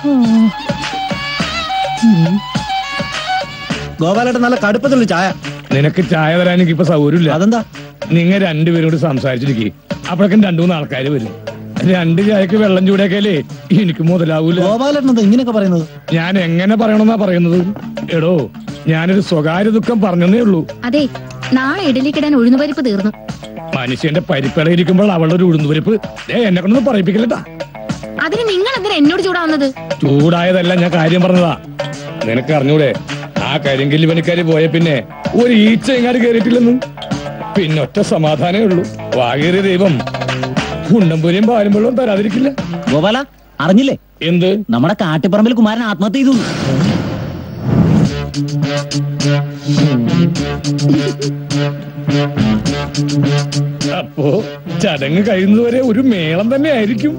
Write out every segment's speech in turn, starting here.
ഗോപാലേട്ടൻ നല്ല കടുപ്പത്തിലുള്ള ചായ നിനക്ക് ചായ തരാൻ എനിക്ക് ഇപ്പൊ സൗകര്യമില്ല അതെന്താ നിങ്ങൾ രണ്ടുപേരും കൂടി സംസാരിച്ചിരിക്കേ അപ്പോഴേക്കും രണ്ടു മൂന്ന് ആൾക്കാർ വരും രണ്ട് ചായക്ക് വെള്ളം ചൂടാക്കിയാലേ എനിക്ക് മുതലാവൂല ഗോപാലേട്ടൻ എന്താ ഇങ്ങനെയൊക്കെ പറയുന്നത് ഞാൻ എങ്ങനെ പറയണമെന്നാ പറയുന്നത് എടോ ഞാനൊരു സ്വകാര്യ ദുഃഖം പറഞ്ഞതേ ഉള്ളൂ അതെ നാളെ ഇഡലിക്കിടാൻ ഉഴുന്നുപരിപ്പ് തീർന്നു മനുഷ്യന്റെ പരിപ്പട ഇരിക്കുമ്പോൾ അവളുടെ ഒരു ഉഴുന്നുപരിപ്പ് ദേ എന്നെ കൊണ്ടൊന്നും പറയിപ്പിക്കില്ലട്ടാ അതിന് നിങ്ങൾ എന്തിനാ എന്നോട് ചൂടാവുന്നത് ചൂടായതല്ല ഞാൻ കാര്യം പറഞ്ഞതാ നിനക്ക് അറിഞ്ഞൂടെ ആ കരിങ്കല്ല് പണിക്കാര് പോയ പിന്നെ ഒരു ഈച്ച എങ്ങാട് കയറിയിട്ടില്ലെന്ന് പിന്നെ ഒറ്റ സമാധാനമേ ഉള്ളൂ വാകേറിയ ദൈവം ഉണ്ടംപൂരിയും പാലും വെള്ളവും തരാതിരിക്കില്ല ഗോപാല അറിഞ്ഞില്ലേ എന്ത് നമ്മുടെ കാട്ടിപ്പറമ്പിൽ കുമാരൻ ആത്മഹത്യ ചെയ്തു അപ്പോ ചടങ്ങ് കഴിയുന്നതുവരെ ഒരു മേളം തന്നെ ആയിരിക്കും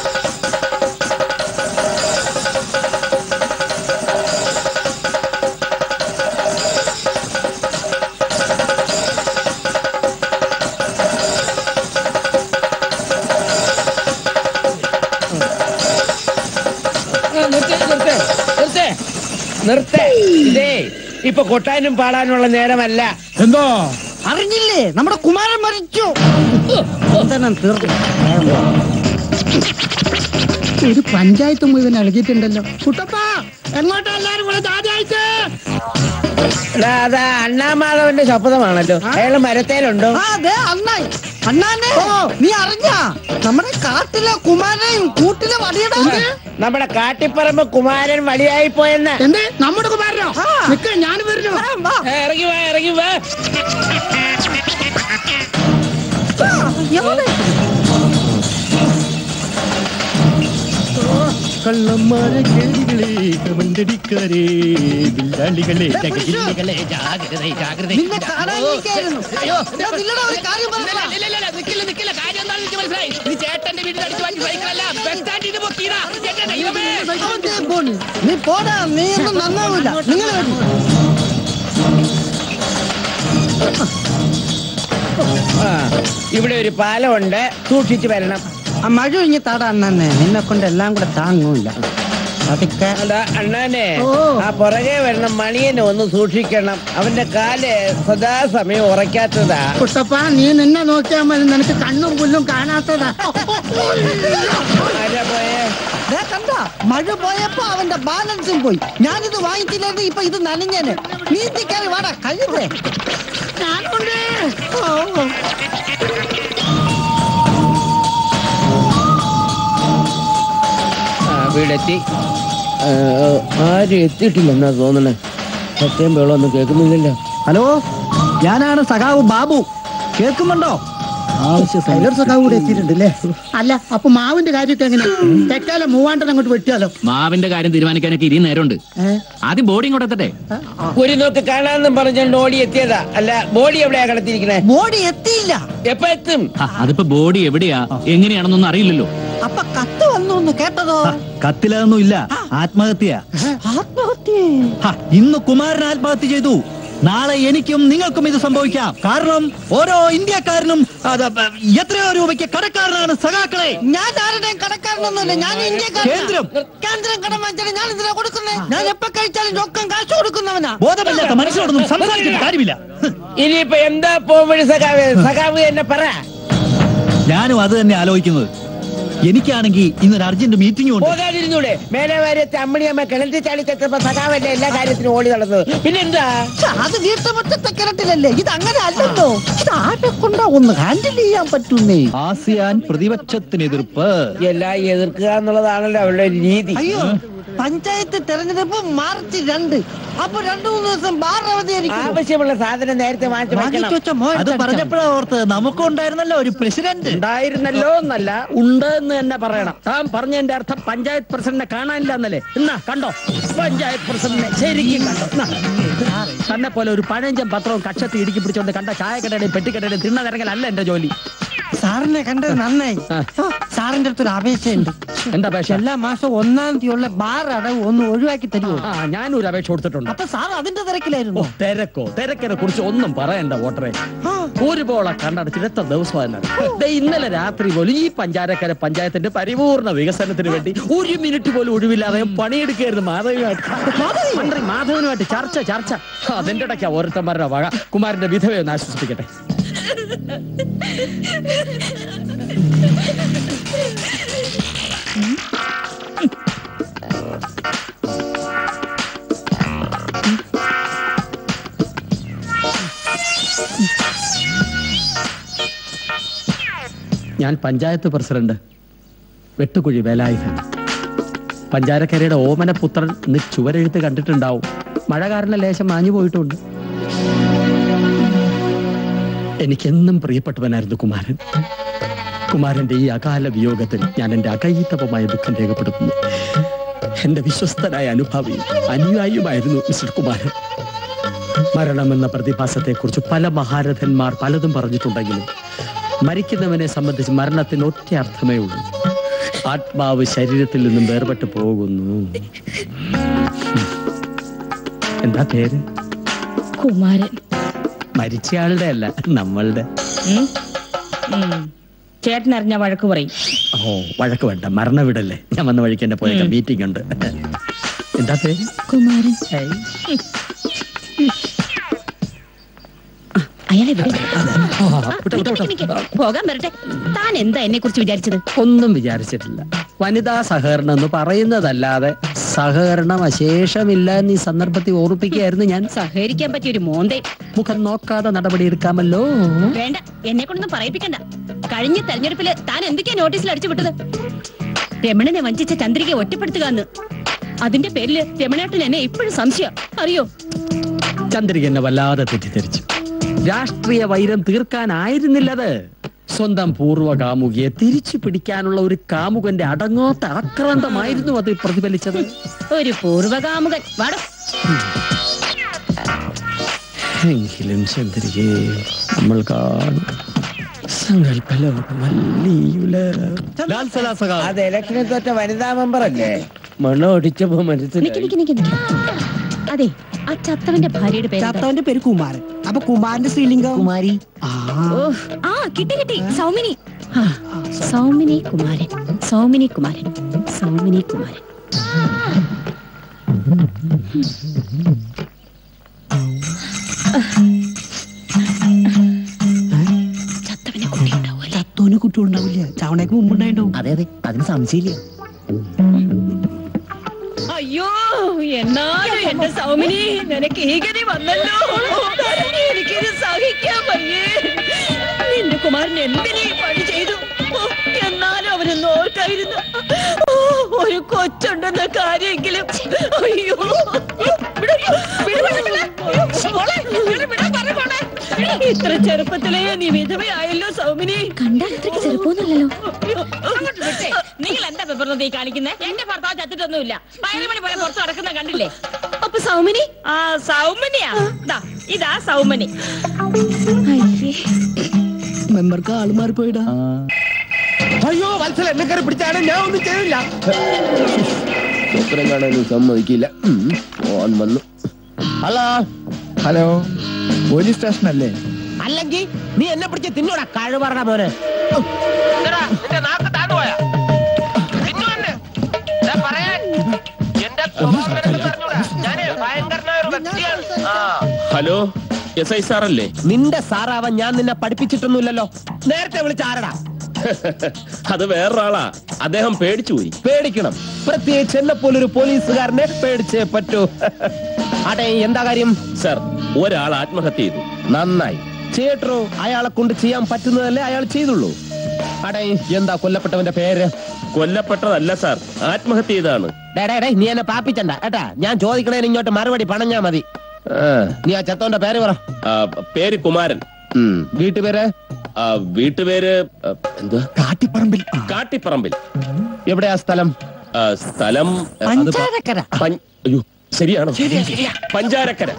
നിർത്തേ നിർത്തേ നിർത്തേ നിർത്തേ ഇതേ ഇപ്പൊ കൊട്ടാനും പാടാനുള്ള നേരമല്ല എന്താ അറിഞ്ഞില്ലേ നമ്മുടെ കുമാരൻ മരിച്ചു തന്നെ തീർന്നു ഒരു പഞ്ചായത്ത് മുഴുവൻ ഇളകിയിട്ടുണ്ടല്ലോ കുട്ടപ്പാ എങ്ങോട്ടാ എല്ലാരും കൂടെ ജാതിയായിട്ട് എടാ, അതാ അണ്ണാമാധവന്റെ ശബ്ദമാണല്ലോ അയാള് മരത്തേലുണ്ടോ ആ അതെ അണ്ണായി അണ്ണാനെ നീ അറിഞ്ഞ നമ്മുടെ കാട്ടിലെ കുമാരനെയും കൂട്ടിലെ വടിയുടെ നമ്മുടെ കാട്ടിപ്പറമ്പ് കുമാരൻ വടിയായി പോയെന്ന് എന്ത് നമ്മുടെ കുമാരനോ നിക്ക ഞാൻ വരുന്നു ഏ, ഇറങ്ങി വാ ഇറങ്ങി വാ കള്ളന്മാരെ കേടികളെ കമണ്ടടിക്കാരെ ബില്ലാളികളെ ജഗജില്ലികളെ ജാഗ്രത ജാഗ്രത നിന്നെ കാണാനിരിക്കായിരുന്നു ഞാൻ നിന്നോട് ഒരു കാര്യം പറഞ്ഞതാ. അവന്റെ പോണി. നീ പോടാ നീ ഒന്നും നന്നാവൂല നിങ്ങൾ വരും ആ, ഇവിടെ ഒരു പാലമുണ്ട് സൂക്ഷിച്ചു വരണം ആ മഴ ഒഴിഞ്ഞ് താടാ അണ്ണനെ നിന്നെ കൊണ്ട് എല്ലാം കൂടെ താങ്ങൂല അതൊക്കെ അതാ അണ്ണാനെ ഓ. ആ പുറകെ വരുന്ന മണിയനെ ഒന്ന് സൂക്ഷിക്കണം അവന്റെ കാല് സദാസമയം ഉറയ്ക്കാത്തതാ കുട്ടപ്പ നീ നിന്നെ നോക്കിയാൽ മതി നിനക്ക് കണ്ണും പുല്ലും കാണാത്തതാ ആരാ പോയേ ദേ കണ്ട മഴ പോയപ്പോ അവന്റെ ബാലൻസും പോയി ഞാനിത് വാങ്ങിച്ചില്ലായിരുന്നു ഇപ്പൊ ഇത് നനഞ്ഞേനെ നീന്തിക്കാരി വാടാ കഴുതേ ഞാനുണ്ട് ഓ, ഓ. ആ വീടെത്തി ആ, ആരും എത്തിയിട്ടില്ലെന്നാ തോന്നണേ സത്യം വെള്ളമൊന്നും കേൾക്കുന്നില്ലല്ലോ ഹലോ ഞാനാണ് സഖാവ് ബാബു കേൾക്കുന്നുണ്ടോ ആവശ്യ സൈലർ സഖാവ് കൂടെ എത്തിയിട്ടുണ്ടല്ലേ അല്ല അപ്പൊ മാവിന്റെ കാര്യമൊക്കെ എങ്ങനെ തെക്കാലെ മൂവാണ്ടൻ അങ്ങോട്ട് വെട്ടിയാലോ മാവിന്റെ കാര്യം തീരുമാനിക്കാനൊക്കെ ഇരി നേരമുണ്ട് ഏ? ആദ്യം ബോഡി ഇങ്ങോട്ട് എത്തട്ടെ ഒരു നോക്ക് കാണാന്നും പറഞ്ഞോണ്ട് ഓടി എത്തിയതാ അല്ല ബോഡി എവിടെയാ കിടത്തിയിരിക്കണേ ബോഡി എത്തിയില്ല എപ്പ എത്തും ഹ, അതിപ്പോ ബോഡി എവിടെയാ എങ്ങനെയാണെന്നൊന്നും അറിയില്ലല്ലോ അപ്പൊ കത്ത് വന്നു എന്ന് കേട്ടതോ കത്തിലതൊന്നും ഇല്ല ആത്മഹത്യ ആത്മഹത്യ ഹ, ഇന്ന് കുമാരൻ ആത്മഹത്യ ചെയ്തു നാളെ എനിക്കും നിങ്ങൾക്കും ഇത് സംഭവിക്കാം കാരണം ഓരോ ഇന്ത്യക്കാരനും അത് എത്രയോ രൂപയ്ക്ക് കടക്കാരനാണ് സഖാക്കളെ ഞാൻ ആരുടെയും കടക്കാരനൊന്നുമില്ല ഞാൻ ഇന്ത്യക്കാരനാ. കേന്ദ്രം. കേന്ദ്രം കടം വാങ്ങിച്ചാലും ഞാൻ ഇതിനാ കൊടുക്കുന്നേ ഞാൻ എപ്പോ കഴിച്ചാലും രൊക്കം കാശ് കൊടുക്കുന്നവനാ ബോധമില്ലാത്ത മനുഷ്യരോടൊന്നും സംസാരിച്ചിട്ട് കാര്യമില്ല ഹ്, ഇനിയിപ്പൊ എന്താ പോംവഴി സഖാവ് സഖാവ് എന്നെ പറ ഞാനും അത് തന്നെ ആലോചിക്കുന്നത് എനിക്കാണെങ്കിൽ ഇന്നൊരു അർജന്റ് മീറ്റിംഗ് ഉണ്ട് പോകാതിരുന്നൂടെ മേലെ വാര്യത്തെ അമ്മണിയമ്മ കിണറ്റിൽ ചാടി തെറ്റപ്പോ സഖാവല്ലേ എല്ലാ കാര്യത്തിനും ഓടി നടന്നത് പിന്നെന്താ ഛെ, അത് വീട്ടുമുറ്റത്തെ കിണറ്റിലല്ലേ ഇത് അങ്ങനെ അല്ലല്ലോ ഇത് ആരെ കൊണ്ടാ ഒന്ന് ഹാൻഡിൽ ചെയ്യാൻ പറ്റുന്നേ ആസിയാൻ പ്രതിപക്ഷത്തിന് എതിർപ്പ് എല്ലാം എതിർക്കുക എന്നുള്ളതാണല്ലോ അവരുടെ ഒരു രീതി അയ്യോ പഞ്ചായത്ത് തെരഞ്ഞെടുപ്പ് മാർച്ച് രണ്ട് അപ്പൊ രണ്ടു മൂന്ന് ദിവസം ബാർ അവധിയായിരിക്കും ആവശ്യമുള്ള സാധനം നേരത്തെ വാങ്ങിച്ചു വാങ്ങിച്ചു വെക്കണം വെച്ച മോൻ അത് പറഞ്ഞപ്പോഴാ ഓർത്ത് നമുക്കും ഉണ്ടായിരുന്നല്ലോ ഒരു പ്രസിഡന്റ് ഉണ്ടായിരുന്നല്ലോ എന്നല്ല ഉണ്ട് എന്ന് തന്നെ പറയണം താൻ പറഞ്ഞതിന്റെ അർത്ഥം പഞ്ചായത്ത് പ്രസിഡന്റിനെ കാണാനില്ല എന്നല്ലേ എന്നാ കണ്ടോ പഞ്ചായത്ത് പ്രസിഡന്റിനെ ശരിക്കും കണ്ടോ എന്നാ. തന്നെ പോലെ ഒരു പഴഞ്ചൻ പത്രവും കക്ഷത്തി ഇടുക്കി പിടിച്ചോണ്ട് കണ്ട ചായക്കടയുടെയും പെട്ടിക്കടയുടെയും തിണ്ണതിറങ്ങലല്ല എന്റെ ജോലി സാറിനെ കണ്ടത് നന്നായി ഓ, സാറിന്റെ അടുത്തൊരു അപേക്ഷയുണ്ട് എന്താ അപേക്ഷ എല്ലാ മാസം ഒന്നാം തീയതിയുള്ള ബാർ അടവ് ഒന്ന് ഒഴിവാക്കി തരുമോ ആ ഞാനൊരു അപേക്ഷ കൊടുത്തിട്ടുണ്ട് അപ്പൊ സാർ അതിന്റെ ഓ തിരക്കിലായിരുന്നു തിരക്കോ തിരക്കിനെ കുറിച്ച് ഒന്നും പറയണ്ട വോട്ടറെ ആ. ഒരു പോളെ കണ്ടടച്ചിട്ട് എത്ര ദിവസമായി ഇന്നലെ രാത്രി പോലും ഈ പഞ്ചായക്കര പഞ്ചായത്തിന്റെ പരിപൂർണ വികസനത്തിന് വേണ്ടി ഒരു മിനിറ്റ് പോലും ഒഴിവില്ലാതെ പണിയെടുക്കുകയായിരുന്നു മാധവനുമായിട്ട് മന്ത്രി മാധവനുമായിട്ട് ചർച്ച ചർച്ച അതിന്റെ ഇടയ്ക്കാ ഓരോരുത്തന്മാരുടെ വക കുമാരന്റെ വിധവയെ ഒന്ന് ആശ്വസിപ്പിക്കട്ടെ ഞാൻ പഞ്ചായത്ത് പ്രസിഡന്റ് വെട്ടുകുഴി വേലായുധൻ പഞ്ചാരക്കരയുടെ ഓമനപുത്രൻ ഇന്ന് ചുവരെഴുത്ത് കണ്ടിട്ടുണ്ടാവും മഴ കാരണം ലേശം മാഞ്ഞു പോയിട്ടുണ്ട് എനിക്കെന്നും പ്രിയപ്പെട്ടവനായിരുന്നു കുമാരൻ കുമാരന്റെ ഈ അകാല വിയോഗത്തിൽ ഞാൻ എന്റെ അകൈത്തവമായ ദുഃഖം രേഖപ്പെടുത്തുന്നു എന്റെ വിശ്വസ്തനായ അനുഭാവിയും അനുയായിയുമായിരുന്നു മിസ്റ്റർ കുമാരൻ മരണമെന്ന പ്രതിഭാസത്തെക്കുറിച്ച് പല മഹാരഥന്മാർ പലതും പറഞ്ഞിട്ടുണ്ടെങ്കിലും മരിക്കുന്നവനെ സംബന്ധിച്ച് മരണത്തിന് ഒറ്റ അർത്ഥമേ ഉള്ളൂ ആത്മാവ് ശരീരത്തിൽ നിന്നും വേർപെട്ട് പോകുന്നു എന്താ പേര് കുമാരൻ മരിച്ചയാളുടെ അല്ല നമ്മളുടെ ഉം? ഉം. ചേട്ടൻ അറിഞ്ഞ വഴക്ക് പറയും ഓ വഴക്ക് വേണ്ട മരണവിടല്ലേ ഞാൻ വന്ന വഴിക്ക് എന്നെ പോയേക്കാം മീറ്റിംഗ് ഉണ്ട് എന്താ പേര് കുമാരൻ ഏയ്. അയാളെ വിട്. ആ, വിട്ടോ, വിട്ടോ, നിക്ക്, വിട്ടോ. നിക്ക്. പോകാൻ വരട്ടെ താൻ എന്താ എന്നെ കുറിച്ച് വിചാരിച്ചത് ഒന്നും വിചാരിച്ചിട്ടില്ല വനിതാ സഹകരണം എന്ന് പറയുന്നതല്ലാതെ സഹകരണം അശേഷമില്ല എന്ന് ഈ സന്ദർഭത്തിൽ ഓർപ്പിക്കുകയായിരുന്നു ഞാൻ സഹകരിക്കാൻ പറ്റിയ ഒരു മോന്തേ മുഖം നോക്കാതെ നടപടിയെടുക്കാമല്ലോ വേണ്ട എന്നെ കൊണ്ടൊന്നും പറയിപ്പിക്കണ്ട കഴിഞ്ഞ തെരഞ്ഞെടുപ്പില് താൻ എന്തൊക്കെയാ നോട്ടീസിൽ അടിച്ചു വിട്ടത് രമണനെ വഞ്ചിച്ച ചന്ദ്രികയെ ഒറ്റപ്പെടുത്തുക എന്ന് അതിന്റെ പേരില് രമണേട്ടൻ എന്നെ ഇപ്പോഴും സംശയം അറിയോ ചന്ദ്രിക എന്നെ വല്ലാതെ തെറ്റിദ്ധരിച്ചു രാഷ്ട്രീയ വൈരം തീർക്കാനായിരുന്നില്ലത് സ്വന്തം പൂർവ്വ കാമുകിയെ തിരിച്ചു പിടിക്കാനുള്ള ഒരു കാമുകന്റെ അടങ്ങാത്ത ആക്രാന്തമായിരുന്നു അത് പ്രതിഫലിച്ചത് ഒരു പൂർവകാമുകൻ വാടോ എങ്കിലും ചന്ദ്രികയെ നമ്മൾ കാണും സങ്കല്പലോകമല്ലീയുല അത് ഇലക്ഷനിൽ തോറ്റ വനിതാ മെമ്പർ അല്ലേ മണ്ണ് ഒടിച്ചപ്പോ നിക്ക് മനസ്സിലായി നിക്ക് നിക്ക് നിക്ക് അതെ ആ ചത്തവന്റെ ഭാര്യയുടെ പേര് എന്താ? ചാത്തവന്റെ പേര് കുമാരൻ അപ്പൊ കുമാരന്റെ സ്ത്രീലിംഗം കുമാരി ആ ഓ, ആ കിട്ടി കിട്ടി സൗമിനി ആ, സൗമിനി കുമാരൻ സൗമിനി കുമാരൻ സൗമിനി കുമാരൻ ചത്തവനെ കുട്ടിയുണ്ടാവും അല്ലേ ചത്തോന് കുട്ടികളുണ്ടാവില്ല ചാവണേക്ക് മുമ്പുണ്ടായിട്ടുണ്ടാവും അതെ അതെ അതിന് സംശയമില്ല അയ്യോ എന്നാലും എന്റെ സൗമിനി നിനക്ക് ഈ ഗതി വന്നല്ലോ എനിക്കിത് സഹിക്കാൻ വയ്യേ നിന്റെ കുമാരൻ എന്തിനീ പണി ചെയ്തു ഓ, എന്നാലും അവന് നോക്കായിരുന്നു ഓ, ഒരു കൊച്ചുണ്ടെന്ന കാര്യമെങ്കിലും അയ്യോ വിട്, വിട്, വിട്, വിട്. മോളെ, വിട്, വിടാൻ പറ മോളെ. ഇത്ര ചെറുപ്പത്തിലേ നീ വിധവയായല്ലോ സൗമിനി കണ്ടാൽ അത്രയ്ക്ക് ചെറുപ്പമൊന്നുമല്ലല്ലോ നിങ്ങൾ എന്താ പെപ്പറിനകത്ത് ഈ കാണിക്കുന്നത് എന്റെ ഭർത്താവ് ചത്തിട്ടൊന്നുമില്ല പതിനു പോലെ പുറത്ത് നടക്കുന്ന കണ്ടില്ലേ അപ്പൊ സൗമിനി ആ സൗമിനിയാ ദാ, ഇതാ സൗമിനി അയ്യേ മെമ്പർക്ക് ആള് മാറിപ്പോയിടാ അയ്യോ വത്സല എന്നെ കയറി പിടിച്ചാണ് ഞാൻ ഒന്നും ചെയ്തില്ല സ്വപ്നം കാണാനും സമ്മതിക്കില്ല ഉം, ഫോൺ വന്നു ഹലോ ഹലോ പോലീസ് സ്റ്റേഷൻ അല്ലേ അല്ലെങ്കിൽ നീ എന്നെ പിടിച്ച് തിന്നൂടാ കഴിവറട മോനെ ഹലോ എസ് ഐ സാർ അല്ലേ നിന്റെ സാറാവാൻ ഞാൻ നിന്നെ പഠിപ്പിച്ചിട്ടൊന്നുമില്ലല്ലോ നേരത്തെ വിളിച്ച ആരടാ അത് വേറൊരാളാ അദ്ദേഹം പേടിച്ചു പോയി പേടിക്കണം പ്രത്യേകിച്ച് എന്നെ പോലൊരു പോലീസുകാരനെ പേടിച്ചേ പറ്റൂ അടേ എന്താ കാര്യം സാർ ഒരാൾ ആത്മഹത്യ ചെയ്തു നന്നായി ചേട്ടറോ അയാളെ കൊണ്ട് ചെയ്യാൻ പറ്റുന്നതല്ലേ അയാൾ ചെയ്തുള്ളൂ അടേ എന്താ കൊല്ലപ്പെട്ടവന്റെ പേര് കൊല്ലപ്പെട്ടതല്ല സാർ ആത്മഹത്യ ചെയ്താണ് ഡേ, ഡേ, ഡേ, നീ എന്നെ പാപ്പിച്ചണ്ട ഏട്ടാ ഞാൻ ചോദിക്കണേന് ഇങ്ങോട്ട് മറുപടി പണഞ്ഞാ മതി ആ, നീ ആ ചത്തോന്റെ പേര് പറ ആ, പേര് കുമാരൻ ഉം, വീട്ടുപേര് ആ, വീട്ടുപേര് ആ, എന്തുവാ കാട്ടിപ്പറമ്പിൽ കാട്ടിപ്പറമ്പിൽ എവിടെയാ സ്ഥലം ആ, സ്ഥലം ആ, അത് പ- പഞ്ച- അയ്യോ ശരിയാണോ പഞ്ചാരക്കര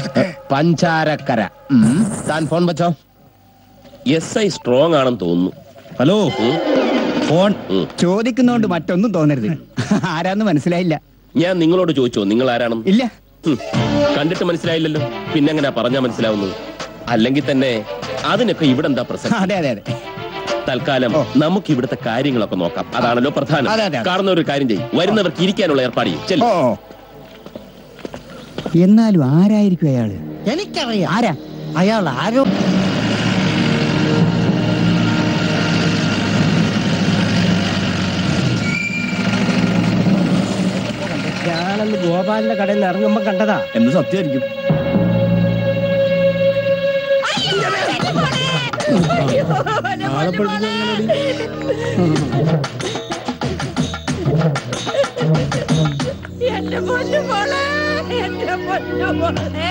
പഞ്ചാരക്കര ഉം, താൻ ഫോൺ വെച്ചോ എസ് ഐ സ്ട്രോങ് ആണെന്ന് തോന്നുന്നു ഹലോ ഫോൺ ചോദിക്കുന്നോണ്ട് മറ്റൊന്നും തോന്നരുത് ആരാന്ന് മനസ്സിലായില്ല ഞാൻ നിങ്ങളോട് ചോദിച്ചോ നിങ്ങൾ ആരാണെന്ന് ഇല്ല ഹും, കണ്ടിട്ട് മനസ്സിലായില്ലല്ലോ പിന്നെ എങ്ങനെയാ പറഞ്ഞാ മനസ്സിലാവുന്നത് അല്ലെങ്കിൽ തന്നെ അതിനൊക്കെ ഇവിടെ എന്താ പ്രസക്തി അതെ അതെ അതെ തൽക്കാലം നമുക്ക് ഇവിടുത്തെ കാര്യങ്ങളൊക്കെ നോക്കാം അതാണല്ലോ പ്രധാനം അതെ, അതെ, അതെ. കാരണം ഒരു കാര്യം ചെയ്യും വരുന്നവർക്ക് ഇരിക്കാനുള്ള ഏർപ്പാട് ചെയ്യും ചെല്ല്. ഓ എന്നാലും ആരായിരിക്കും അയാള് എനിക്കറിയാം ആരാ അയാൾ ആരോ ഞാനന്ന് ഗോപാലിന്റെ കടയിൽ നിന്ന് ഇറങ്ങുമ്പോ കണ്ടതാ എന്ന് സത്യമായിരിക്കും എന്റെ പൊന്നു മോളെ എന്റെ പൊന്നു മോളെ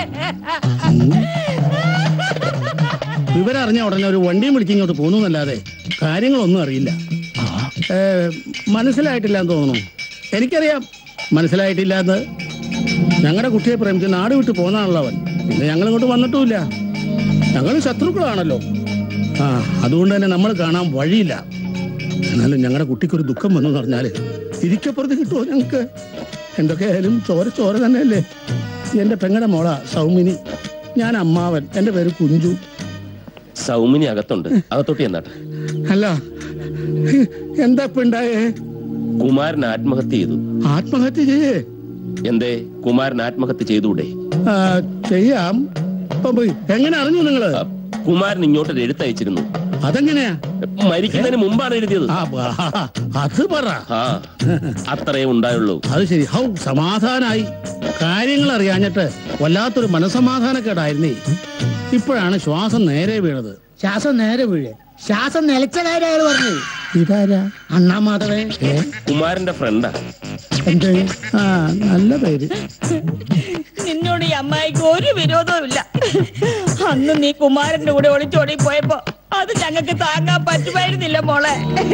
വിവരറിഞ്ഞ ഉടനെ ഒരു വണ്ടിയും വിളിച്ച് ഇങ്ങോട്ട് പോകുന്നല്ലാതെ കാര്യങ്ങളൊന്നും അറിയില്ല ഏ, മനസ്സിലായിട്ടില്ല എന്ന് തോന്നുന്നു എനിക്കറിയാം മനസ്സിലായിട്ടില്ല എന്ന് ഞങ്ങളുടെ കുട്ടിയെ പ്രേമിച്ച് നാട് വിട്ട് പോന്നാണല്ലോ അവൻ പിന്നെ ഞങ്ങൾ ഇങ്ങോട്ട് വന്നിട്ടുമില്ല ഞങ്ങൾ ശത്രുക്കളാണല്ലോ ആ അതുകൊണ്ട് തന്നെ നമ്മൾ കാണാൻ വഴിയില്ല എന്നാലും ഞങ്ങളുടെ കുട്ടിക്കൊരു ദുഃഖം വന്നു പറഞ്ഞാല് ഇരിക്കപ്പുറത്ത് കിട്ടുമോ ഞങ്ങൾക്ക് എന്തൊക്കെയായാലും ചോര ചോര തന്നെയല്ലേ എന്റെ പെങ്ങടെ മോള സൗമിനി ഞാൻ അമ്മാവൻ എന്റെ പേര് കുഞ്ചു സൗമിനി അകത്തുണ്ട് അകത്തോട്ട് എന്നാട്ടെ അല്ല എന്താ ഇപ്പൊ ഉണ്ടായേ കുമാരൻ ആത്മഹത്യ ചെയ്തു ആത്മഹത്യ ചെയ്യേ എന്തേ കുമാരൻ ആത്മഹത്യ ചെയ്തൂടെ ആ, ചെയ്യാം ഇപ്പൊ പോയി. എങ്ങനെ അറിഞ്ഞു നിങ്ങള് കുമാരൻ ഇങ്ങോട്ട് ഒരു എഴുത്തയച്ചിരുന്നു അതെങ്ങനെയാ മരിക്കുന്നതിന് മുമ്പാണ് എഴുതിയത് ആ, ആ, അത് പറ ആ അത്രേ ഉണ്ടായുള്ളൂ അത് ശരി ഹൗ സമാധാനായി കാര്യങ്ങൾ അറിയാഞ്ഞിട്ട് വല്ലാത്തൊരു മനസമാധാനക്കേടായിരുന്നേ ഇപ്പോഴാണ് ശ്വാസം നേരെ വീണത് ശ്വാസം നേരെ വീഴേ ശ്വാസം നിലച്ച കാര്യം അയാൾ പറഞ്ഞു ഇതാരാ അണ്ണാ മാധവേ ഏ കുമാരന്റെ ഫ്രണ്ടാ എന്ത് ആ നല്ല പേര് നിന്നോട് ഈ അമ്മായിക്ക് ഒരു വിരോധവും ഇല്ല അന്ന് നീ കുമാരന്റെ കൂടെ ഒളിച്ചോടി പോയപ്പോ അത് ഞങ്ങൾക്ക് താങ്ങാൻ പറ്റുമായിരുന്നില്ല മോളെ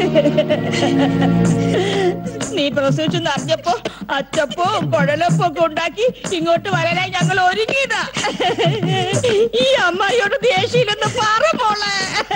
നീ പ്രസവിച്ചെന്ന് അറിഞ്ഞപ്പോ അച്ചപ്പവും കുഴലപ്പവും ഒക്കെ ഉണ്ടാക്കി ഇങ്ങോട്ട് വരാനായി ഞങ്ങൾ ഒരുങ്ങിയതാ ഈ അമ്മായിയോട് ദേഷ്യയില്ലെന്ന് പറ മോളെ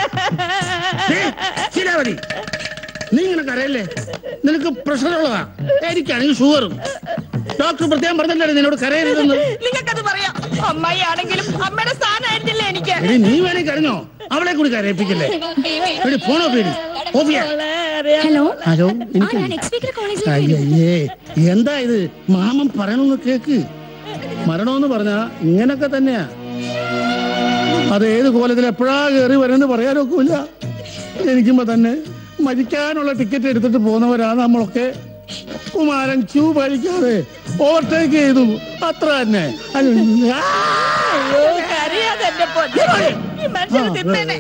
ശരിയാവതി നീ ഇങ്ങനെ കരയല്ലേ നിനക്ക് പ്രഷർ ഉള്ളതാ എനിക്കാണെങ്കിൽ ഷുഗറും ഡോക്ടർ പ്രത്യേകം പറഞ്ഞല്ലേ നിന്നോട് കരയരുതെന്ന് നിങ്ങൾക്കത് പറയാം അമ്മായി ആണെങ്കിലും അമ്മയുടെ സ്ഥാനമായിരുന്നില്ല എനിക്ക് എടി നീ വേണേ കരഞ്ഞോ അവളെ കൂടി കരയിപ്പിക്കല്ലേ എടി ഫോണോ പേടി ഓഫിയാ ഹലോ ഹലോ ആ എനിക്ക് ഞാൻ എക്സ്പീക്കർ കോളേജിൽ അയ്യേ എന്താ ഇത് മാമൻ പറയണമെന്ന് കേക്ക് മരണമെന്ന് പറഞ്ഞാ ഇങ്ങനൊക്കെ തന്നെയാ അത് ഏത് കോലത്തിൽ എപ്പോഴാ കയറി വരുമെന്ന് പറയാനൊക്കില്ല ജനിക്കുമ്പോ തന്നെ മരിക്കാനുള്ള ടിക്കറ്റ് എടുത്തിട്ട് പോകുന്നവരാ നമ്മളൊക്കെ കുമാരൻ ക്യൂ പാലിക്കാതെ ഓവർടേക്ക് ചെയ്തു അത്ര തന്നെ അയ്യോ, ആ! അയ്യോ കരയാതെ എന്റെ പൊന്നെ ഈ മനുഷ്യന് തിന്നേനെ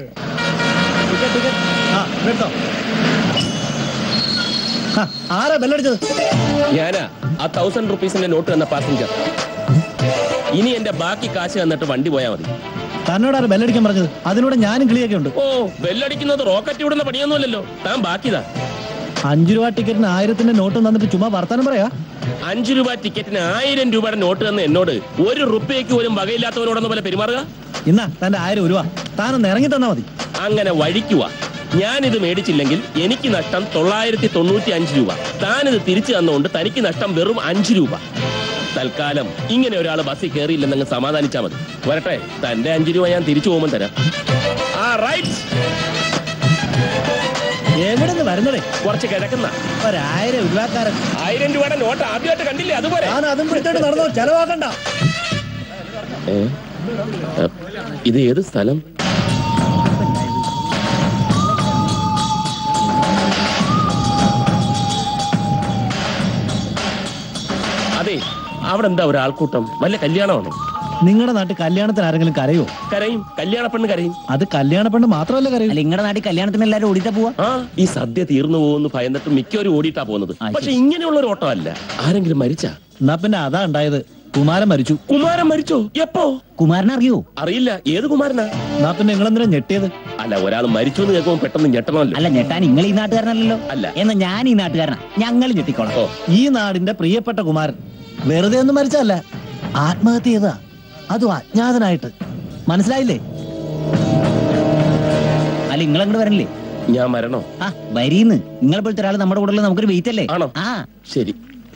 ആ എടുത്തോ ആ, ആരാ ബെല്ലടിച്ചത് ഞാനാ ആ തൗസൻഡ് റുപ്പീസിന്റെ നോട്ട് എന്ന പാസഞ്ചർ ഇനി എന്റെ ബാക്കി കാശ് തന്നിട്ട് വണ്ടി പോയാ മതി തന്നോട് ആരാ ബെല്ലടിക്കാൻ പറഞ്ഞത് അതിലൂടെ ഞാനും കിളിയൊക്കെ ഉണ്ട് ഓ ബെല്ലടിക്കുന്നത് റോക്കറ്റ് വിടുന്ന പണിയൊന്നുമല്ലല്ലോ താൻ ബാക്കിതാ അഞ്ചു രൂപ ടിക്കറ്റിന് ആയിരത്തിന്റെ നോട്ട് തന്നിട്ട് ചുമ്മാ വർത്താനം പറയാ അഞ്ചു രൂപ ടിക്കറ്റിന് ആയിരം രൂപയുടെ നോട്ട് തന്ന എന്നോട് ഒരു റുപ്യക്ക് പോലും വകയില്ലാത്തവനോടെന്ന പോലെ പെരുമാറുക ഇന്നാ തന്റെ ആയിരം രൂപ താനൊന്ന് ഇറങ്ങി തന്നാ മതി അങ്ങനെ വഴിക്കുക ഞാനിത് മേടിച്ചില്ലെങ്കിൽ എനിക്ക് നഷ്ടം തൊള്ളായിരത്തി തൊണ്ണൂറ്റി അഞ്ച് രൂപ താനിത് തിരിച്ചു തന്നുകൊണ്ട് തനിക്ക് നഷ്ടം വെറും അഞ്ച് രൂപ തൽക്കാലം ഇങ്ങനെ ഒരാൾ ബസ്സിൽ കയറിയില്ലെന്നങ്ങ് സമാധാനിച്ചാ മതി വരട്ടെ തന്റെ അഞ്ച് രൂപ ഞാൻ തിരിച്ചു പോകുമ്പോൾ തരാം ആ റൈറ്റ് എവിടെ നിന്ന് വരുന്നതേ കുറച്ച് കിഴക്കുന്ന ഒരായിരം രൂപക്കാരൻ ആയിരം രൂപയുടെ നോട്ട് ആദ്യമായിട്ട് കണ്ടില്ലേ അതുപോലെ ഞാൻ അതും പിടിച്ചോണ്ട് നടന്നോ ചെലവാക്കണ്ട ഏ? ഏ, ഇത് ഏത് സ്ഥലം അതെ അവിടെ എന്താ ഒരു ആൾക്കൂട്ടം വല്ല കല്യാണമാണോ നിങ്ങളുടെ നാട്ടിൽ കല്യാണത്തിന് ആരെങ്കിലും കരയോ കരയും കല്യാണ പെണ്ണ് കരയും അത് കല്യാണ പെണ്ണ് മാത്രമല്ല കരയും നിങ്ങളുടെ നാട്ടിൽ കല്യാണത്തിന് എല്ലാരും ഓടിച്ചാ പോവാ ആ ഈ സദ്യ തീർന്നു പോകുന്നു ഭയന്നിട്ട് മിക്കവരും ഓടിയിട്ടാ പോകുന്നത് പക്ഷെ ഇങ്ങനെയുള്ള ഒരു ഓട്ടം അല്ല ആരെങ്കിലും മരിച്ചാ എന്നാ പിന്നെ അതാ ഉണ്ടായത് കുമാരൻ മരിച്ചു കുമാരൻ മരിച്ചോ എപ്പോ കുമാരൻ അറിയോ അറിയില്ല ഏത് കുമാരനാ എന്നാ പിന്നെ നിങ്ങളെന്തിനാ ഞെട്ടിയത് അല്ല ഒരാൾ മരിച്ചു എന്ന് കേൾക്കുമ്പോൾ പെട്ടെന്ന് ഞെട്ടണമല്ലോ അല്ല ഞെട്ടാൻ നിങ്ങൾ ഈ നാട്ടുകാരനല്ലല്ലോ അല്ല എന്നാ ഞാൻ ഈ നാട്ടുകാരനാ ഞങ്ങൾ ഞെട്ടിക്കോളാം ഓ ഈ നാടിന്റെ പ്രിയപ്പെട്ട കുമാരൻ വെറുതെ ഒന്നും മരിച്ചല്ല ആത്മഹത്യ ചെയ്താ അതും അജ്ഞാതനായിട്ട് മനസ്സിലായില്ലേ അല്ല നിങ്ങൾ അങ്ങോട്ട് വരണില്ലേ ഞാൻ വരണോ ആ വരീന്ന് നിങ്ങളെ പോലത്തെ ഒരാൾ നമ്മുടെ കൂടെ ഉള്ളത് നമുക്കൊരു വെയിറ്റ് അല്ലേ ആണോ ആ ശരി